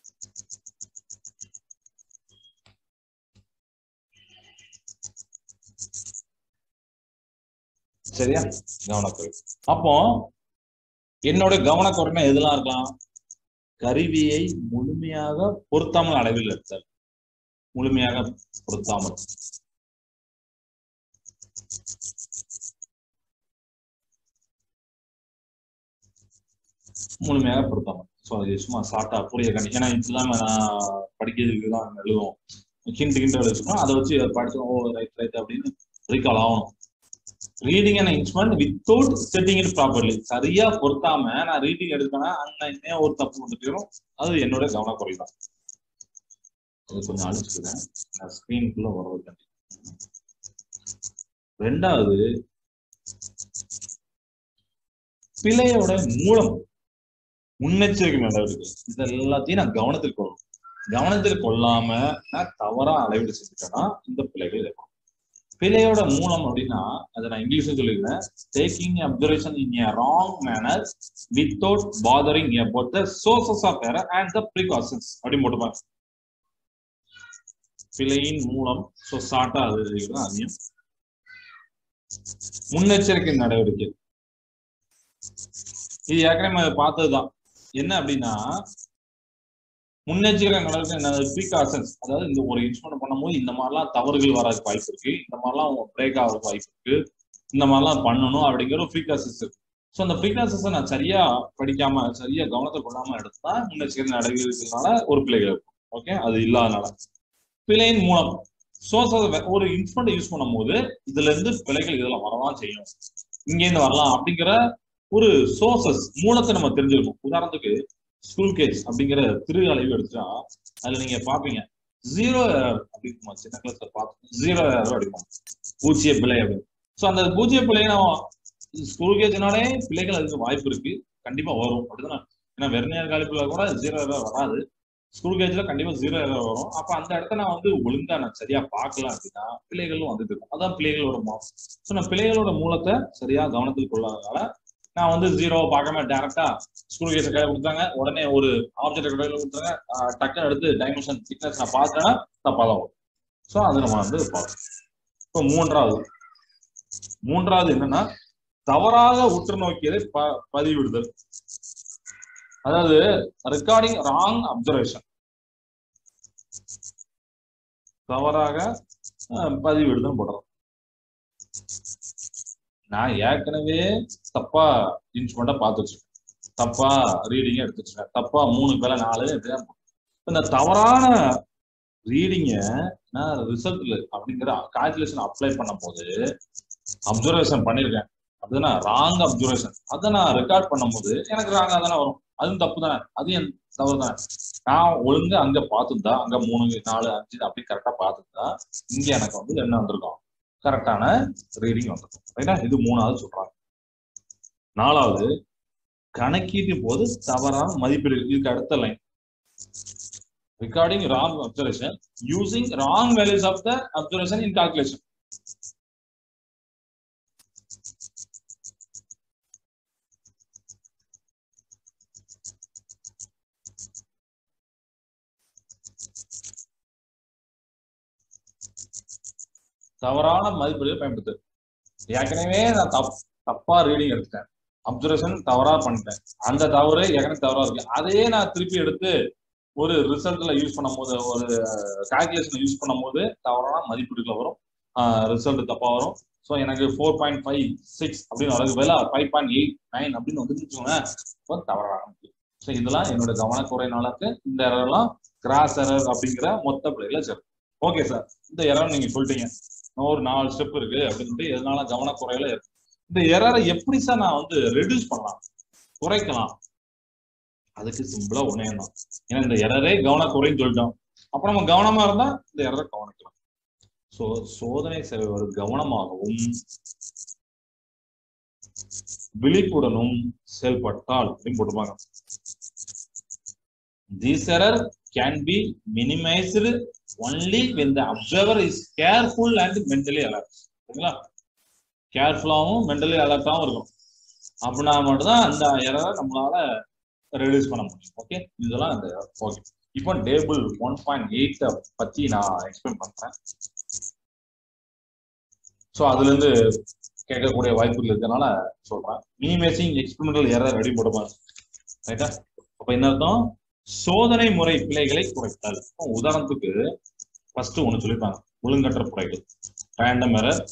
சரியா கவனக்குறை அப்போ என்னோட கவனக்குறைனா எதெல்லாம் இருக்கலாம் கருவியை முழுமையாக பொருத்தாமல் அளவில் எடுத்தல் முழுமையாக பொருத்தாமல் முழுமையாக பொருத்தாமல் ஸோ அது சும்மா ஷார்ட்டா புரிய கண்டி ஏன்னா இப்படிதான் நான் படிக்கிறதுக்கு தான் எழுதுவோம் ஹிண்ட் ஹிண்ட் எழுதிருக்கோம் அதை வச்சு படிச்சோம் ஓ ரைட் ரைட் அப்படின்னு ரீகால் ஆகணும் reading and instrument without setting it properly சரியா பொருத்தாம நான் ரீடிங் எடுக்கணும் அங்க என்ன ஒரு தப்பு வந்துட்டு அது என்னோட கவனக்குறை தான் அது கொஞ்சம் அழிச்சுக்கிறேன் நான் ஸ்கிரீனுக்குள்ள வர வைக்கிறேன் ரெண்டாவது பிழையோட மூலம் முன்னெச்சரிக்கை நடவடிக்கை இது எல்லாத்தையும் நான் கவனத்தில் கொள்ளும் கவனத்தில் கொள்ளாம நான் தவறா அளவீடு செஞ்சுட்டேன்னா இந்த பிழைகள் இருக்கும் பிழையோட மூலம் அப்படின்னா அதை நான் இங்கிலீஷ்ல சொல்லியிருந்தேன் taking observation in a wrong manner without bothering about the sources of error and the precautions அப்படின்னு போட்டுப்பாங்க பிழையின் மூலம் ஸோ ஷார்ட்டா அது இருக்கிறது அதையும் முன்னெச்சரிக்கை நடவடிக்கை இது ஏற்கனவே நம்ம பார்த்ததுதான் என்ன அப்படின்னா முன்னெச்சரிக்கை நடவடிக்கை என்னது ப்ரீகாஷன்ஸ் அதாவது இந்த ஒரு இன்ஸ்ட்ருமெண்ட் பண்ணும்போது இந்த மாதிரிலாம் தவறுகள் வர்றதுக்கு வாய்ப்பு இருக்கு இந்த மாதிரிலாம் பிரேக் ஆகிறதுக்கு வாய்ப்பு இருக்கு இந்த மாதிரிலாம் பண்ணணும் அப்படிங்கிற ஒரு ப்ரீகாஷன்ஸ் இருக்கு ஸோ அந்த ப்ரீகாஷன்ஸை நான் சரியா படிக்காம சரியா கவனத்தை கொள்ளாம எடுத்தா முன்னெச்சரிக்கை நடவடிக்கைனால ஒரு பிழைகள் இருக்கும் ஓகே அது இல்லாதனால பிழையின் மூலம் சோர்ஸ் ஒரு இன்ஸ்ட்ருமெண்ட் யூஸ் பண்ணும்போது இதுல இருந்து பிழைகள் இதெல்லாம் வரலாம் செய்யும் இங்க இருந்து வரலாம் அப்படிங்கிற ஒரு சோர்சஸ் மூலத்தை நம்ம தெரிஞ்சிருக்கோம் உதாரணத்துக்கு ஸ்கூல் கேஜ் அப்படிங்கிற திரு அளவு எடுத்துட்டா அதுல நீங்க பாப்பீங்க ஜீரோ அப்படிமா சின்ன கிளாஸ்ல பார்த்து ஜீரோ அடிப்போம் பூஜ்ஜிய பிழை அப்படின்னு ஸோ அந்த பூஜ்ஜிய பிழை நம்ம ஸ்கூல் கேஜ்னாலே பிள்ளைகள் அதுக்கு வாய்ப்பு இருக்கு கண்டிப்பா வரும் அப்படிதானே ஏன்னா வெறுமையார் காலிப்புல கூட ஜீரோ வராது ஸ்கூல் கேஜ்ல கண்டிப்பா ஜீரோ எரர் வரும் அப்ப அந்த இடத்த நான் வந்து ஒழுங்கா நான் சரியா பார்க்கல அப்படின்னா பிள்ளைகளும் வந்துட்டு இருக்கும் அதான் பிள்ளைகளோட மூலம் ஸோ நான் பிள்ளைகளோட மூலத்தை சரியா கவனத்தில் கொள்ளாதனால நான் வந்து ஜீரோ பார்க்காம டேரக்டா ஸ்கூல் கேஸை கையில கொடுத்தாங்க உடனே ஒரு ஆப்ஜெக்ட் கையில கொடுத்தாங்க டக்குன்னு எடுத்து டைமென்ஷன் திக்னஸ் நான் பார்த்தேன்னா தப்பா தான் வரும் ஸோ அது நம்ம வந்து பார்க்கணும் இப்போ மூன்றாவது மூன்றாவது என்னன்னா தவறாக உற்று நோக்கியதை ப பதிவிடுதல் அதாவது ரெக்கார்டிங் ராங் அப்சர்வேஷன் தவறாக பதிவிடுதல் போடுறோம் நான் ஏற்கனவே தப்பா இன்ஸ்ட்ருமெண்ட்டை பார்த்து வச்சிருக்கேன் தப்பா ரீடிங்க எடுத்து வச்சிருக்கேன் தப்பா மூணு பேல நாலு இந்த தவறான ரீடிங்க நான் ரிசல்ட்ல அப்படிங்கிற கால்குலேஷன் அப்ளை பண்ணும் போது அப்சர்வேஷன் பண்ணிருக்கேன் அப்படின்னா ராங் அப்சர்வேஷன் அதை நான் ரெக்கார்ட் பண்ணும்போது எனக்கு ராங்கா தானே வரும் அதுவும் தப்பு தானே அது என் தவறு தானே நான் ஒழுங்கா அங்க பார்த்துருந்தா அங்க மூணு நாலு அஞ்சு அப்படி கரெக்டா பார்த்துருந்தா இங்க எனக்கு வந்து என்ன வந்திருக்கும் கரெக்டான ரீடிங் வந்திருக்கும் ரைட்டா இது மூணாவது சொல்றாங்க நாலாவது கணக்கீட்டின் போது தவறான மதிப்பீடு இதுக்கு அடுத்த line recording wrong observation using wrong values of the observation in calculation தவறான மதிப்பீடுகளை பயன்படுத்து ஏற்கனவே நான் தப் தப்பா ரீடிங் எடுத்துட்டேன் அப்சர்வேஷன் தவறா பண்ணிட்டேன் அந்த தவறு ஏற்கனவே தவறா இருக்கு அதையே நான் திருப்பி எடுத்து ஒரு ரிசல்ட்ல யூஸ் பண்ணும் போது ஒரு கால்குலேஷன் யூஸ் பண்ணும் போது தவறான மதிப்பீடுகள் வரும் ரிசல்ட் தப்பா வரும் ஸோ எனக்கு ஃபோர் பாயிண்ட் ஃபைவ் சிக்ஸ் அப்படின்னு வரது வேலை ஃபைவ் பாயிண்ட் எயிட் நைன் அப்படின்னு வந்து வச்சுக்கோங்க தவறான ஸோ இதெல்லாம் என்னோட கவனக்குறையினாலக்கு இந்த எரர்லாம் கிராஸ் எரர் அப்படிங்கிற மொத்த பிள்ளைகளை சரி ஓகே சார் இந்த எரர் நீங்க சொல்லிட்டீங்க ஒரு நாலு ஸ்டெப் இருக்கு அப்படின்னு எதனால கவனக்குறையில இருக்கு இந்த எரரை எப்படி சார் நான் வந்து ரெடியூஸ் பண்ணலாம் குறைக்கலாம் அதுக்கு சிம்பிளா ஒன்னே தான் ஏன்னா இந்த எரரே கவனக்குறைன்னு சொல்லிட்டோம் அப்ப நம்ம கவனமா இருந்தா இந்த எரரை கவனிக்கலாம் சோ சோதனை செய்வர் கவனமாகவும் விழிப்புடனும் செயல்பட்டால் அப்படின்னு போட்டுப்பாங்க This error can be minimized only when the observer is careful and mentally alert. சரிங்களா கேர்ஃபுல்லாகவும் மென்டலி அலர்ட்டாகவும் இருக்கும் அப்படின்னா மட்டும்தான் அந்த எரரை நம்மளால ரெடியூஸ் பண்ண முடியும் ஓகே இதெல்லாம் அந்த ஓகே இப்போ டேபிள் ஒன் பாயிண்ட் எயிட்ட பத்தி நான் எக்ஸ்பிளைன் பண்றேன் ஸோ அதுல இருந்து கேட்கக்கூடிய வாய்ப்புகள் இருக்கனால சொல்றேன் மினிமைசிங் எக்ஸ்பெரிமெண்டல் எரர் ரெடி போடுவாங்க ரைட்டா அப்ப என்ன அர்த்தம் சோதனை முறை பிழைகளை குறைத்தல் இப்போ உதாரணத்துக்கு ஃபர்ஸ்ட் ஒண்ணு சொல்லிருப்பாங்க ஒழுங்கற்ற பிழைகள் ரேண்டம் எரர்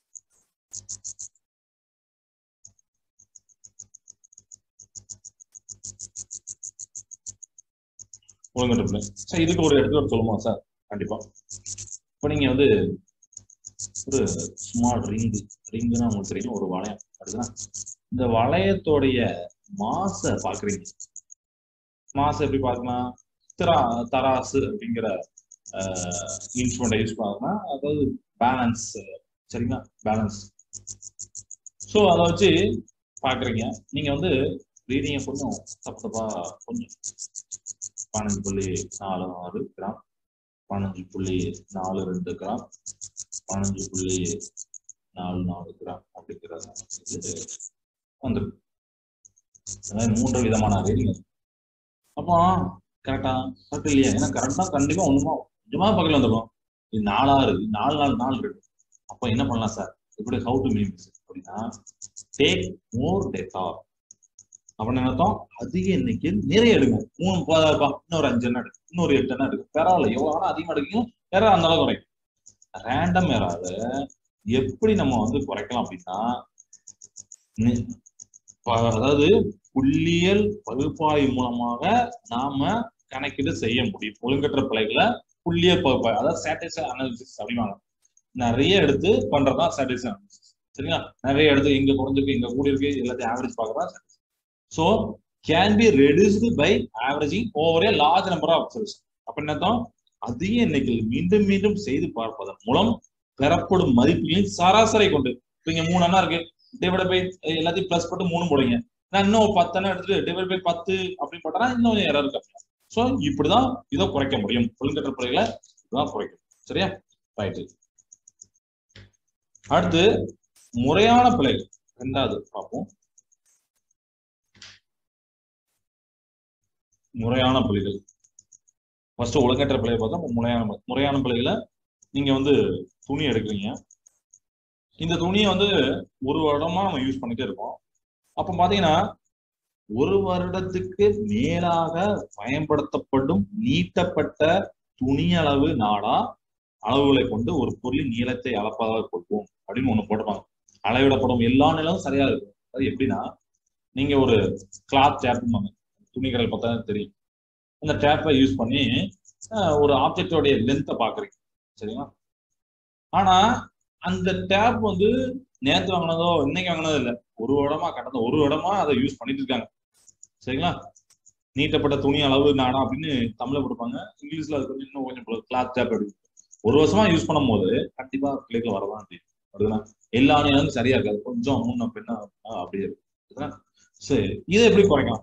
ஒழுங்கற்ற பிழை சார் இதுக்கு ஒரு எடுத்துக்காட்டு சொல்லுமா சார் கண்டிப்பா இப்போ நீங்க வந்து ஒரு ஸ்மால் ரிங் ரிங்னா உங்களுக்கு தெரியும் ஒரு வளையம் அதுதான் இந்த வளையத்தோடைய மாச பாக்குறீங்க மாசம் எப்படி பார்க்கலாம் திரா தராசு அப்படிங்கிற இன்ஸ்ட்ருமெண்ட் யூஸ் பண்ணலாம் அதாவது பேலன்ஸ் சரிங்களா பேலன்ஸ் ஸோ அதை வச்சு பாக்குறீங்க நீங்க வந்து ரீடிங்கை கொஞ்சம் தப்பு தப்பா கொஞ்சம் பதினஞ்சு புள்ளி நாலு ஆறு கிராம் பதினஞ்சு புள்ளி நாலு ரெண்டு கிராம் பதினஞ்சு புள்ளி நாலு நாலு கிராம் அப்படிங்கிற இது வந்துடும் அதாவது மூன்று விதமான ரீடிங் அப்போ கரெக்டா கரெக்ட் இல்லையா ஏன்னா கரெக்டா கண்டிப்பா ஒண்ணுமா கொஞ்சமா பக்கத்துல வந்துடும் இது நாலாறு இது நாலு நாலு நாலு இருக்கு அப்போ என்ன பண்ணலாம் சார் எப்படி ஹவு டு மினிமைஸ் அப்படின்னா டேக் மோர் டேட்டா அப்படின்னு அர்த்தம் அதிக எண்ணிக்கையில் நிறைய எடுங்க மூணு போதாதுப்பா இன்னொரு அஞ்சு எண்ணம் எடுக்கும் இன்னொரு எட்டு எண்ணம் எடுக்கும் பரவாயில்ல எவ்வளவு ஆனா அதிகமா எடுக்கும் வேற அந்த அளவுக்கு குறைக்கும் ரேண்டம் ஏறாத எப்படி நம்ம வந்து குறைக்கலாம் அப்படின்னா நி- ப- அதாவது புள்ளியியல் பகுப்பாய்வு மூலமாக நாம கணக்கீடு செய்ய முடியும் ஒழுங்கற்ற பிழைகளை புள்ளியல் பகுப்பாய்வு அதாவது ஸ்டாட்டிஸ்டிக் அனாலிசிஸ் அப்படிவாங்க நிறைய எடுத்து பண்றதுதான் ஸ்டாட்டிஸ்டிக் அனாலிசிஸ் சரிங்களா நிறைய எடுத்து இங்க குறைஞ்சிருக்கு இங்க கூடி இருக்கு எல்லாத்தையும் ஆவரேஜ் பார்க்கறதா so can be reduced by averaging over a large number of observation அப்ப என்ன அர்த்தம் அதிக எண்ணிக்கையில் மீண்டும் மீண்டும் செய்து பார்ப்பதன் மூலம் பெறப்படும் மதிப்புகளின் சராசரி கொண்டு இப்ப இங்க மூணு அண்ணா இருக்கு டிவைட் பை எல்லாத்தையும் பிளஸ் போட்டு மூணு போடுங்க நான் இன்னும் ஒரு பத்து அண்ணா எடுத்துட்டு டிவைட் பை பத்து அப்படின்னு போட்டா இன்னும் எரர் இருக்கு ஸோ இப்படிதான் இதை குறைக்க முடியும் ஒழுங்கற்ற பிழைகளை இதுதான் குறைக்கும் சரியா ரைட்டு அடுத்து முறையான பிழைகள் ரெண்டாவது பார்ப்போம் முறையான பிழைகள் ஃபர்ஸ்ட் ஒழுங்கற்ற பிழையை பார்த்தா அப்ப முறையான பிழை. முறையான பிழைகளை நீங்க வந்து துணி எடுக்கிறீங்க இந்த துணியை வந்து ஒரு வருடமா நம்ம யூஸ் பண்ணிட்டே இருக்கோம் அப்ப பாத்தீங்கன்னா ஒரு வருடத்துக்கு மேலாக பயன்படுத்தப்படும் நீட்டப்பட்ட துணி அளவு நாடா அளவுகளை கொண்டு ஒரு பொருளின் நீளத்தை அளப்பதாக கொடுப்போம் அப்படின்னு ஒண்ணு போட்டுப்பாங்க அளவிடப்படும் எல்லா நிலவும் சரியா இருக்கும் அது எப்படின்னா நீங்க ஒரு கிளாத் டேப் துணி கடையில் பார்த்தா தெரியும் அந்த டேப்பை யூஸ் பண்ணி அஹ், ஒரு ஆப்ஜெக்டோடைய லென்த்தை பாக்குறீங்க சரிங்களா ஆனா அந்த டேப் வந்து நேத்து வாங்கினதோ இன்னைக்கு வாங்கினதோ இல்ல ஒரு வருடமா கடந்த ஒரு வருடமா அதை யூஸ் பண்ணிட்டு இருக்காங்க சரிங்களா நீட்டப்பட்ட துணி அளவு நாடா அப்படின்னு தமிழ்ல கொடுப்பாங்க இங்கிலீஷ்ல அது கொஞ்சம் இன்னும் கொஞ்சம் கிளாத் டேப் எடுக்கும் ஒரு வருஷமா யூஸ் பண்ணும்போது கண்டிப்பா பிள்ளைகள் வரதான் செய்யும் அப்படின்னா எல்லா அணியும் சரியா இருக்காது கொஞ்சம் முன்ன பின்ன ஆஹ் அப்படியே இருக்கும் சரிங்களா? சரி இதை எப்படி குறைக்கலாம்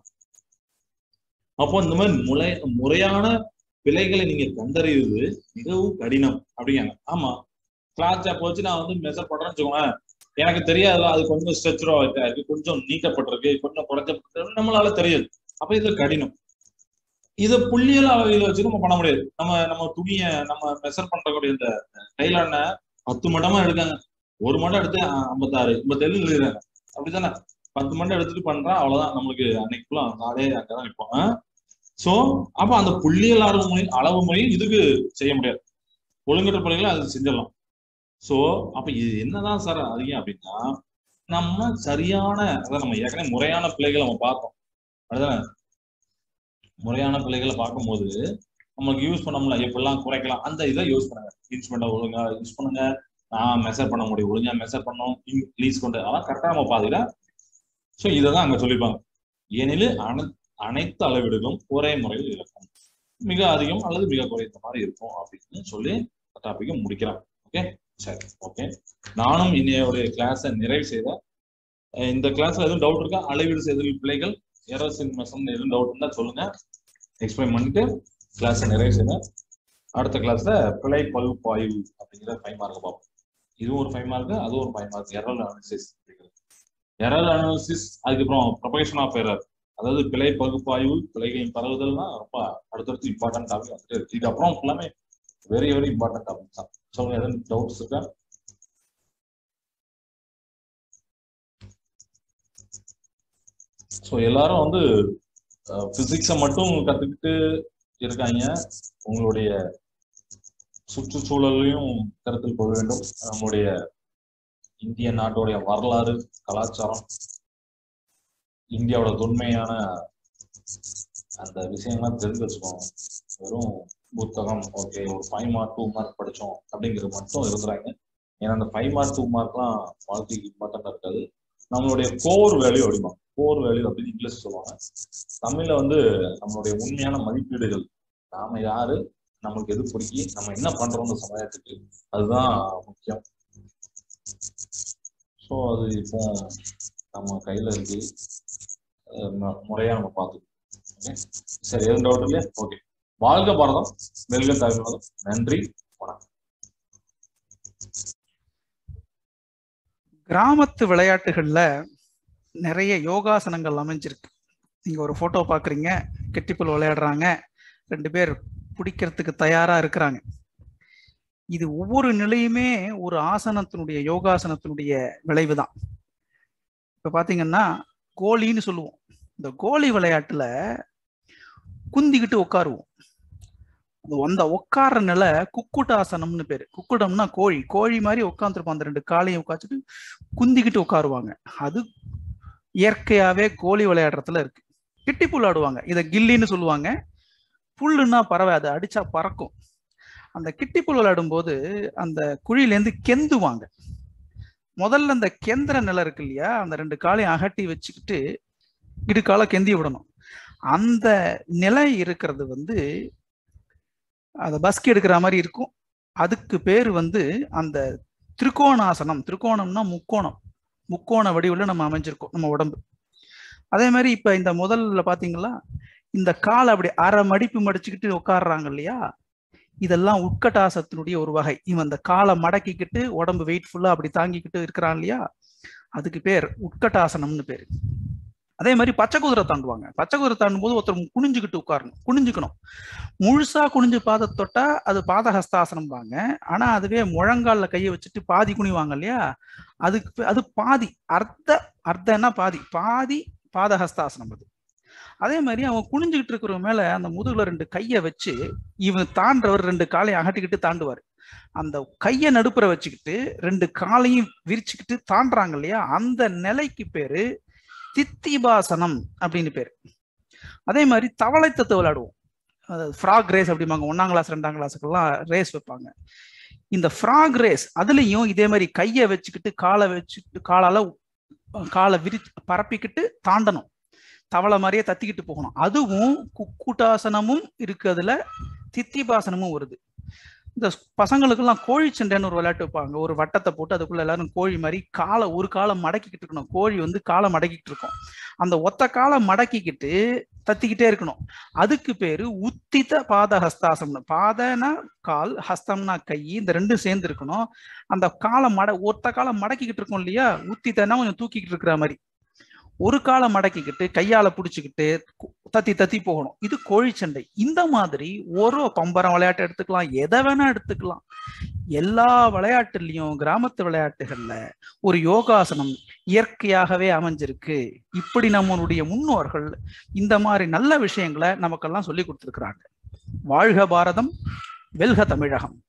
அப்போ இந்த மாதிரி முறை முறையான பிழைகளை நீங்க கண்டறிவது மிகவும் கடினம் அப்படிங்காங்க ஆமா கிளாத் டேப் வச்சு நான் வந்து மெஷர் பண்றேன்னு வச்சுக்கோங்களேன் எனக்கு தெரியாது அது கொஞ்சம் ஸ்ட்ரெச்சரோ இருக்கு கொஞ்சம் நீட்டப்பட்டிருக்கு கொஞ்சம் குறைஞ்சப்பட்டிருக்கு நம்மளால தெரியாது அப்ப இது கடினம் இதை புள்ளியல் அளவையில வச்சு நம்ம பண்ண முடியாது நம்ம நம்ம துணியை நம்ம மெஷர் பண்றக்கூடிய இந்த டைலர்ன பத்து மடமா எடுக்காங்க ஒரு மடம் எடுத்து அஹ், ஐம்பத்தாறு ஐம்பத்தேழு எழுதுறாங்க அப்படித்தானே பத்து மடம் எடுத்துட்டு பண்றா அவ்வளவுதான் நம்மளுக்கு அன்னைக்குள்ள நாளே அங்கதான் நிற்போம் சோ அப்ப அந்த புள்ளியல் அளவு முறை அளவு முறையும் இதுக்கு செய்ய முடியாது ஒழுங்கற்ற பிள்ளைகளை அது செஞ்சிடலாம் சோ அப்ப இது என்னதான் சார் அதிகம் அப்படின்னா நம்ம சரியான அதான் நம்ம ஏற்கனவே முறையான பிள்ளைகளை நம்ம பார்த்தோம் அதுதானே முறையான பிள்ளைகளை பார்க்கும்போது நம்மளுக்கு யூஸ் பண்ண முடியல எப்படிலாம் குறைக்கலாம் அந்த இதை யூஸ் பண்ணுங்க இன்ஸ்ட்ருமெண்ட்டை ஒழுங்கா யூஸ் பண்ணுங்க நான் மெஷர் பண்ண முடியும் ஒழுங்கா மெஷர் பண்ணணும் லீஸ் கொண்டு அதெல்லாம் கரெக்டாக நம்ம பாதியில ஸோ இதை தான் அங்க சொல்லியிருப்பாங்க ஏனெனில் அனை அனைத்து அளவீடுகளும் ஒரே முறையில் இருக்கும் மிக அதிகம் அல்லது மிக குறைந்த மாதிரி இருக்கும் அப்படின்னு சொல்லி டாபிக்கை முடிக்கிறேன் ஓகே சரி ஓகே நானும் இன்னையோடைய கிளாஸை நிறைவு செய்தேன் அஹ் இந்த கிளாஸ்ல எதுவும் டவுட் இருக்கா அளவீடு செய்தல் பிள்ளைகள் எரர்ஸ் இன் மெஷன் எதுவும் டவுட் இருந்தா சொல்லுங்க எக்ஸ்பிளைன் பண்ணிட்டு கிளாஸ் நிறைவு செய்யுங்க அடுத்த கிளாஸ்ல பிழை பகுப்பாய்வு அப்படிங்கிற ஃபைவ் மார்க் பார்ப்போம் இதுவும் ஒரு ஃபைவ் மார்க் அதுவும் ஒரு five mark error analysis error analysis அதுக்கப்புறம் ப்ரொபகேஷன் ஆஃப் எரர் அதாவது பிழை பகுப்பாய்வு பிழைகளின் பரவுதல்னா ரொம்ப அடுத்தடுத்து இம்பார்ட்டன்ட் டாபிக் வந்துட்டு இருக்கு இது அப்புறம் ஃபுல்லாமே வெரி வெரி இம்பார்ட்டன்ட் டாபிக் தான் சொல்லுங்க எதுவும் டவுட்ஸ் இருக்கா ஸோ எல்லாரும் வந்து பிசிக்ஸை மட்டும் கத்துக்கிட்டு இருக்காங்க உங்களுடைய சுற்றுச்சூழலையும் கருத்தில் கொள்ள வேண்டும் நம்முடைய இந்திய நாட்டுடைய வரலாறு கலாச்சாரம் இந்தியாவோட தொன்மையான அந்த விஷயங்கள்லாம் தெரிஞ்சு வச்சுக்கோங்க வெறும் புத்தகம் ஓகே ஒரு ஃபைவ் மார்க் டூ மார்க் படிச்சோம் அப்படிங்கிறது மட்டும் இருக்கிறாங்க ஏன்னா அந்த ஃபைவ் மார்க் டூ மார்க்லாம் வாழ்க்கைக்கு இம்பார்ட்டண்டா இருக்காது நம்மளுடைய கோர் வேல்யூ அப்படிமா கோர் வேல்யூ அப்படின்னு இங்கிலீஷ் சொல்லுவாங்க தமிழ்ல வந்து நம்மளுடைய உண்மையான மதிப்பீடுகள் நாம யாரு நமக்கு எது பிடிக்கி நம்ம என்ன பண்றோம் இந்த சமுதாயத்துக்கு அதுதான் முக்கியம் ஸோ அது இப்போ நம்ம கையில இருக்கு அஹ் மு- முறையா நம்ம பார்த்துக்கணும் ஓகே சரி எதுவும் டவுட் இல்லையா ஓகே வாழ்க பாரதம் வெல்க தமிழகம் நன்றி கிராமத்து விளையாட்டுகள்ல நிறைய யோகாசனங்கள் அமைஞ்சிருக்கு நீங்க ஒரு போட்டோ பாக்குறீங்க கெட்டிப்புல் விளையாடுறாங்க ரெண்டு பேர் பிடிக்கிறதுக்கு தயாரா இருக்கிறாங்க இது ஒவ்வொரு நிலையுமே ஒரு ஆசனத்தினுடைய யோகாசனத்தினுடைய விளைவு தான் இப்ப பாத்தீங்கன்னா கோலின்னு சொல்லுவோம் இந்த கோலி விளையாட்டுல குந்திக்கிட்டு உட்காருவோம் அந்த அந்த உட்கார்ற நிலை குக்குட்டாசனம்னு பேரு குக்குடம்னா கோழி கோழி மாதிரி உட்காந்துருப்போம் அந்த ரெண்டு காலையும் உட்காந்துட்டு குந்திக்கிட்டு உட்காருவாங்க அது இயற்கையாவே கோழி விளையாடுறதுல இருக்கு கிட்டி புல் ஆடுவாங்க இதை கில்லின்னு சொல்லுவாங்க புல்லுன்னா பறவை அதை அடிச்சா பறக்கும் அந்த கிட்டி புல் விளையாடும் போது அந்த குழியிலேருந்து கெந்துவாங்க முதல்ல அந்த கெந்திர நிலை இருக்கு இல்லையா அந்த ரெண்டு காலையும் அகட்டி வச்சுக்கிட்டு இடுக்கால கெந்தி விடணும் அந்த நிலை இருக்கிறது வந்து அதை பஸ்கி எடுக்கிற மாதிரி இருக்கும் அதுக்கு பேர் வந்து அந்த திரிகோணாசனம் திரிகோணம்னா முக்கோணம் முக்கோண வடிவில் நம்ம அமைஞ்சிருக்கோம் நம்ம உடம்பு அதே மாதிரி இப்ப இந்த முதல்ல பாத்தீங்களா இந்த காலை அப்படி அரை மடிப்பு மடிச்சுக்கிட்டு உட்காடுறாங்க இல்லையா இதெல்லாம் உட்கட்டாசத்தினுடைய ஒரு வகை இவன் அந்த காலை மடக்கிக்கிட்டு உடம்பு வெயிட்ஃபுல்லா அப்படி தாங்கிக்கிட்டு இருக்கிறான் இல்லையா அதுக்கு பேர் உட்கட்டாசனம்னு பேர் அதே மாதிரி பச்சை குதிரை தாண்டுவாங்க பச்சை குதிரை தாண்டும் போது ஒருத்தர் குனிஞ்சுக்கிட்டு உட்காரணும் குனிஞ்சுக்கணும் முழுசா குனிஞ்சு பாத தொட்டா அது பாதஹஸ்தாசனம்பாங்க ஆனா அதுவே முழங்கால்ல கையை வச்சுட்டு பாதி குனிவாங்க இல்லையா அதுக்கு பே- அது பாதி அர்த்த அர்த்தம்னா பாதி பாதி பாதஹஸ்தாசனம் அது அதே மாதிரி அவன் குனிஞ்சுக்கிட்டு இருக்கிற மேல அந்த முதுகுல ரெண்டு கையை வச்சு இவன் தாண்டவர் ரெண்டு காலையும் அகட்டிக்கிட்டு தாண்டுவார் அந்த கையை நடுப்புற வச்சுக்கிட்டு ரெண்டு காலையும் விரிச்சுக்கிட்டு தாண்டுறாங்க இல்லையா அந்த நிலைக்கு பேரு தித்திபாசனம் அப்படின்னு பேரு அதே மாதிரி தவளை தத்து விளையாடுவோம் அதாவது ஃப்ராக் ரேஸ் அப்படிம்பாங்க ஒன்னாம் கிளாஸ் ரெண்டாம் கிளாஸுக்கெல்லாம் ரேஸ் வைப்பாங்க இந்த ஃப்ராக் ரேஸ் அதுலயும் இதே மாதிரி கையை வச்சுக்கிட்டு காலை வச்சுக்கிட்டு காலால காலை விரி பரப்பிக்கிட்டு தாண்டணும் தவளை மாதிரியே தத்திக்கிட்டு போகணும் அதுவும் குக்குட்டாசனமும் இருக்கு அதுல தித்திபாசனமும் வருது இந்த பசங்களுக்கெல்லாம் கோழி சண்டைன்னு ஒரு விளையாட்டு வைப்பாங்க ஒரு வட்டத்தை போட்டு அதுக்குள்ள எல்லாரும் கோழி மாதிரி காலை ஒரு காலை மடக்கிக்கிட்டு இருக்கணும் கோழி வந்து காலை மடக்கிட்டு இருக்கும் அந்த ஒத்த காலை மடக்கிக்கிட்டு தத்திக்கிட்டே இருக்கணும் அதுக்கு பேரு உத்தித பாத ஹஸ்தாசம்னு பாதனா கால் ஹஸ்தம்னா கை இந்த ரெண்டும் சேர்ந்து இருக்கணும் அந்த காலை மட ஒத்த காலை மடக்கிக்கிட்டு இருக்கோம் இல்லையா உத்திதனா கொஞ்சம் தூக்கிக்கிட்டு இருக்கிற மாதிரி ஒரு காலை மடக்கிக்கிட்டு கையால புடிச்சுக்கிட்டு கு- தத்தி தத்தி போகணும் இது கோழிச்சண்டை இந்த மாதிரி ஒரு பம்பரம் விளையாட்டு எடுத்துக்கலாம் எதை வேணா எடுத்துக்கலாம் எல்லா விளையாட்டுலயும் கிராமத்து விளையாட்டுகள்ல ஒரு யோகாசனம் இயற்கையாகவே அமைஞ்சிருக்கு இப்படி நம்மளுடைய முன்னோர்கள் இந்த மாதிரி நல்ல விஷயங்களை நமக்கெல்லாம் சொல்லி கொடுத்துருக்குறாங்க வாழ்க பாரதம் வெல்க தமிழகம்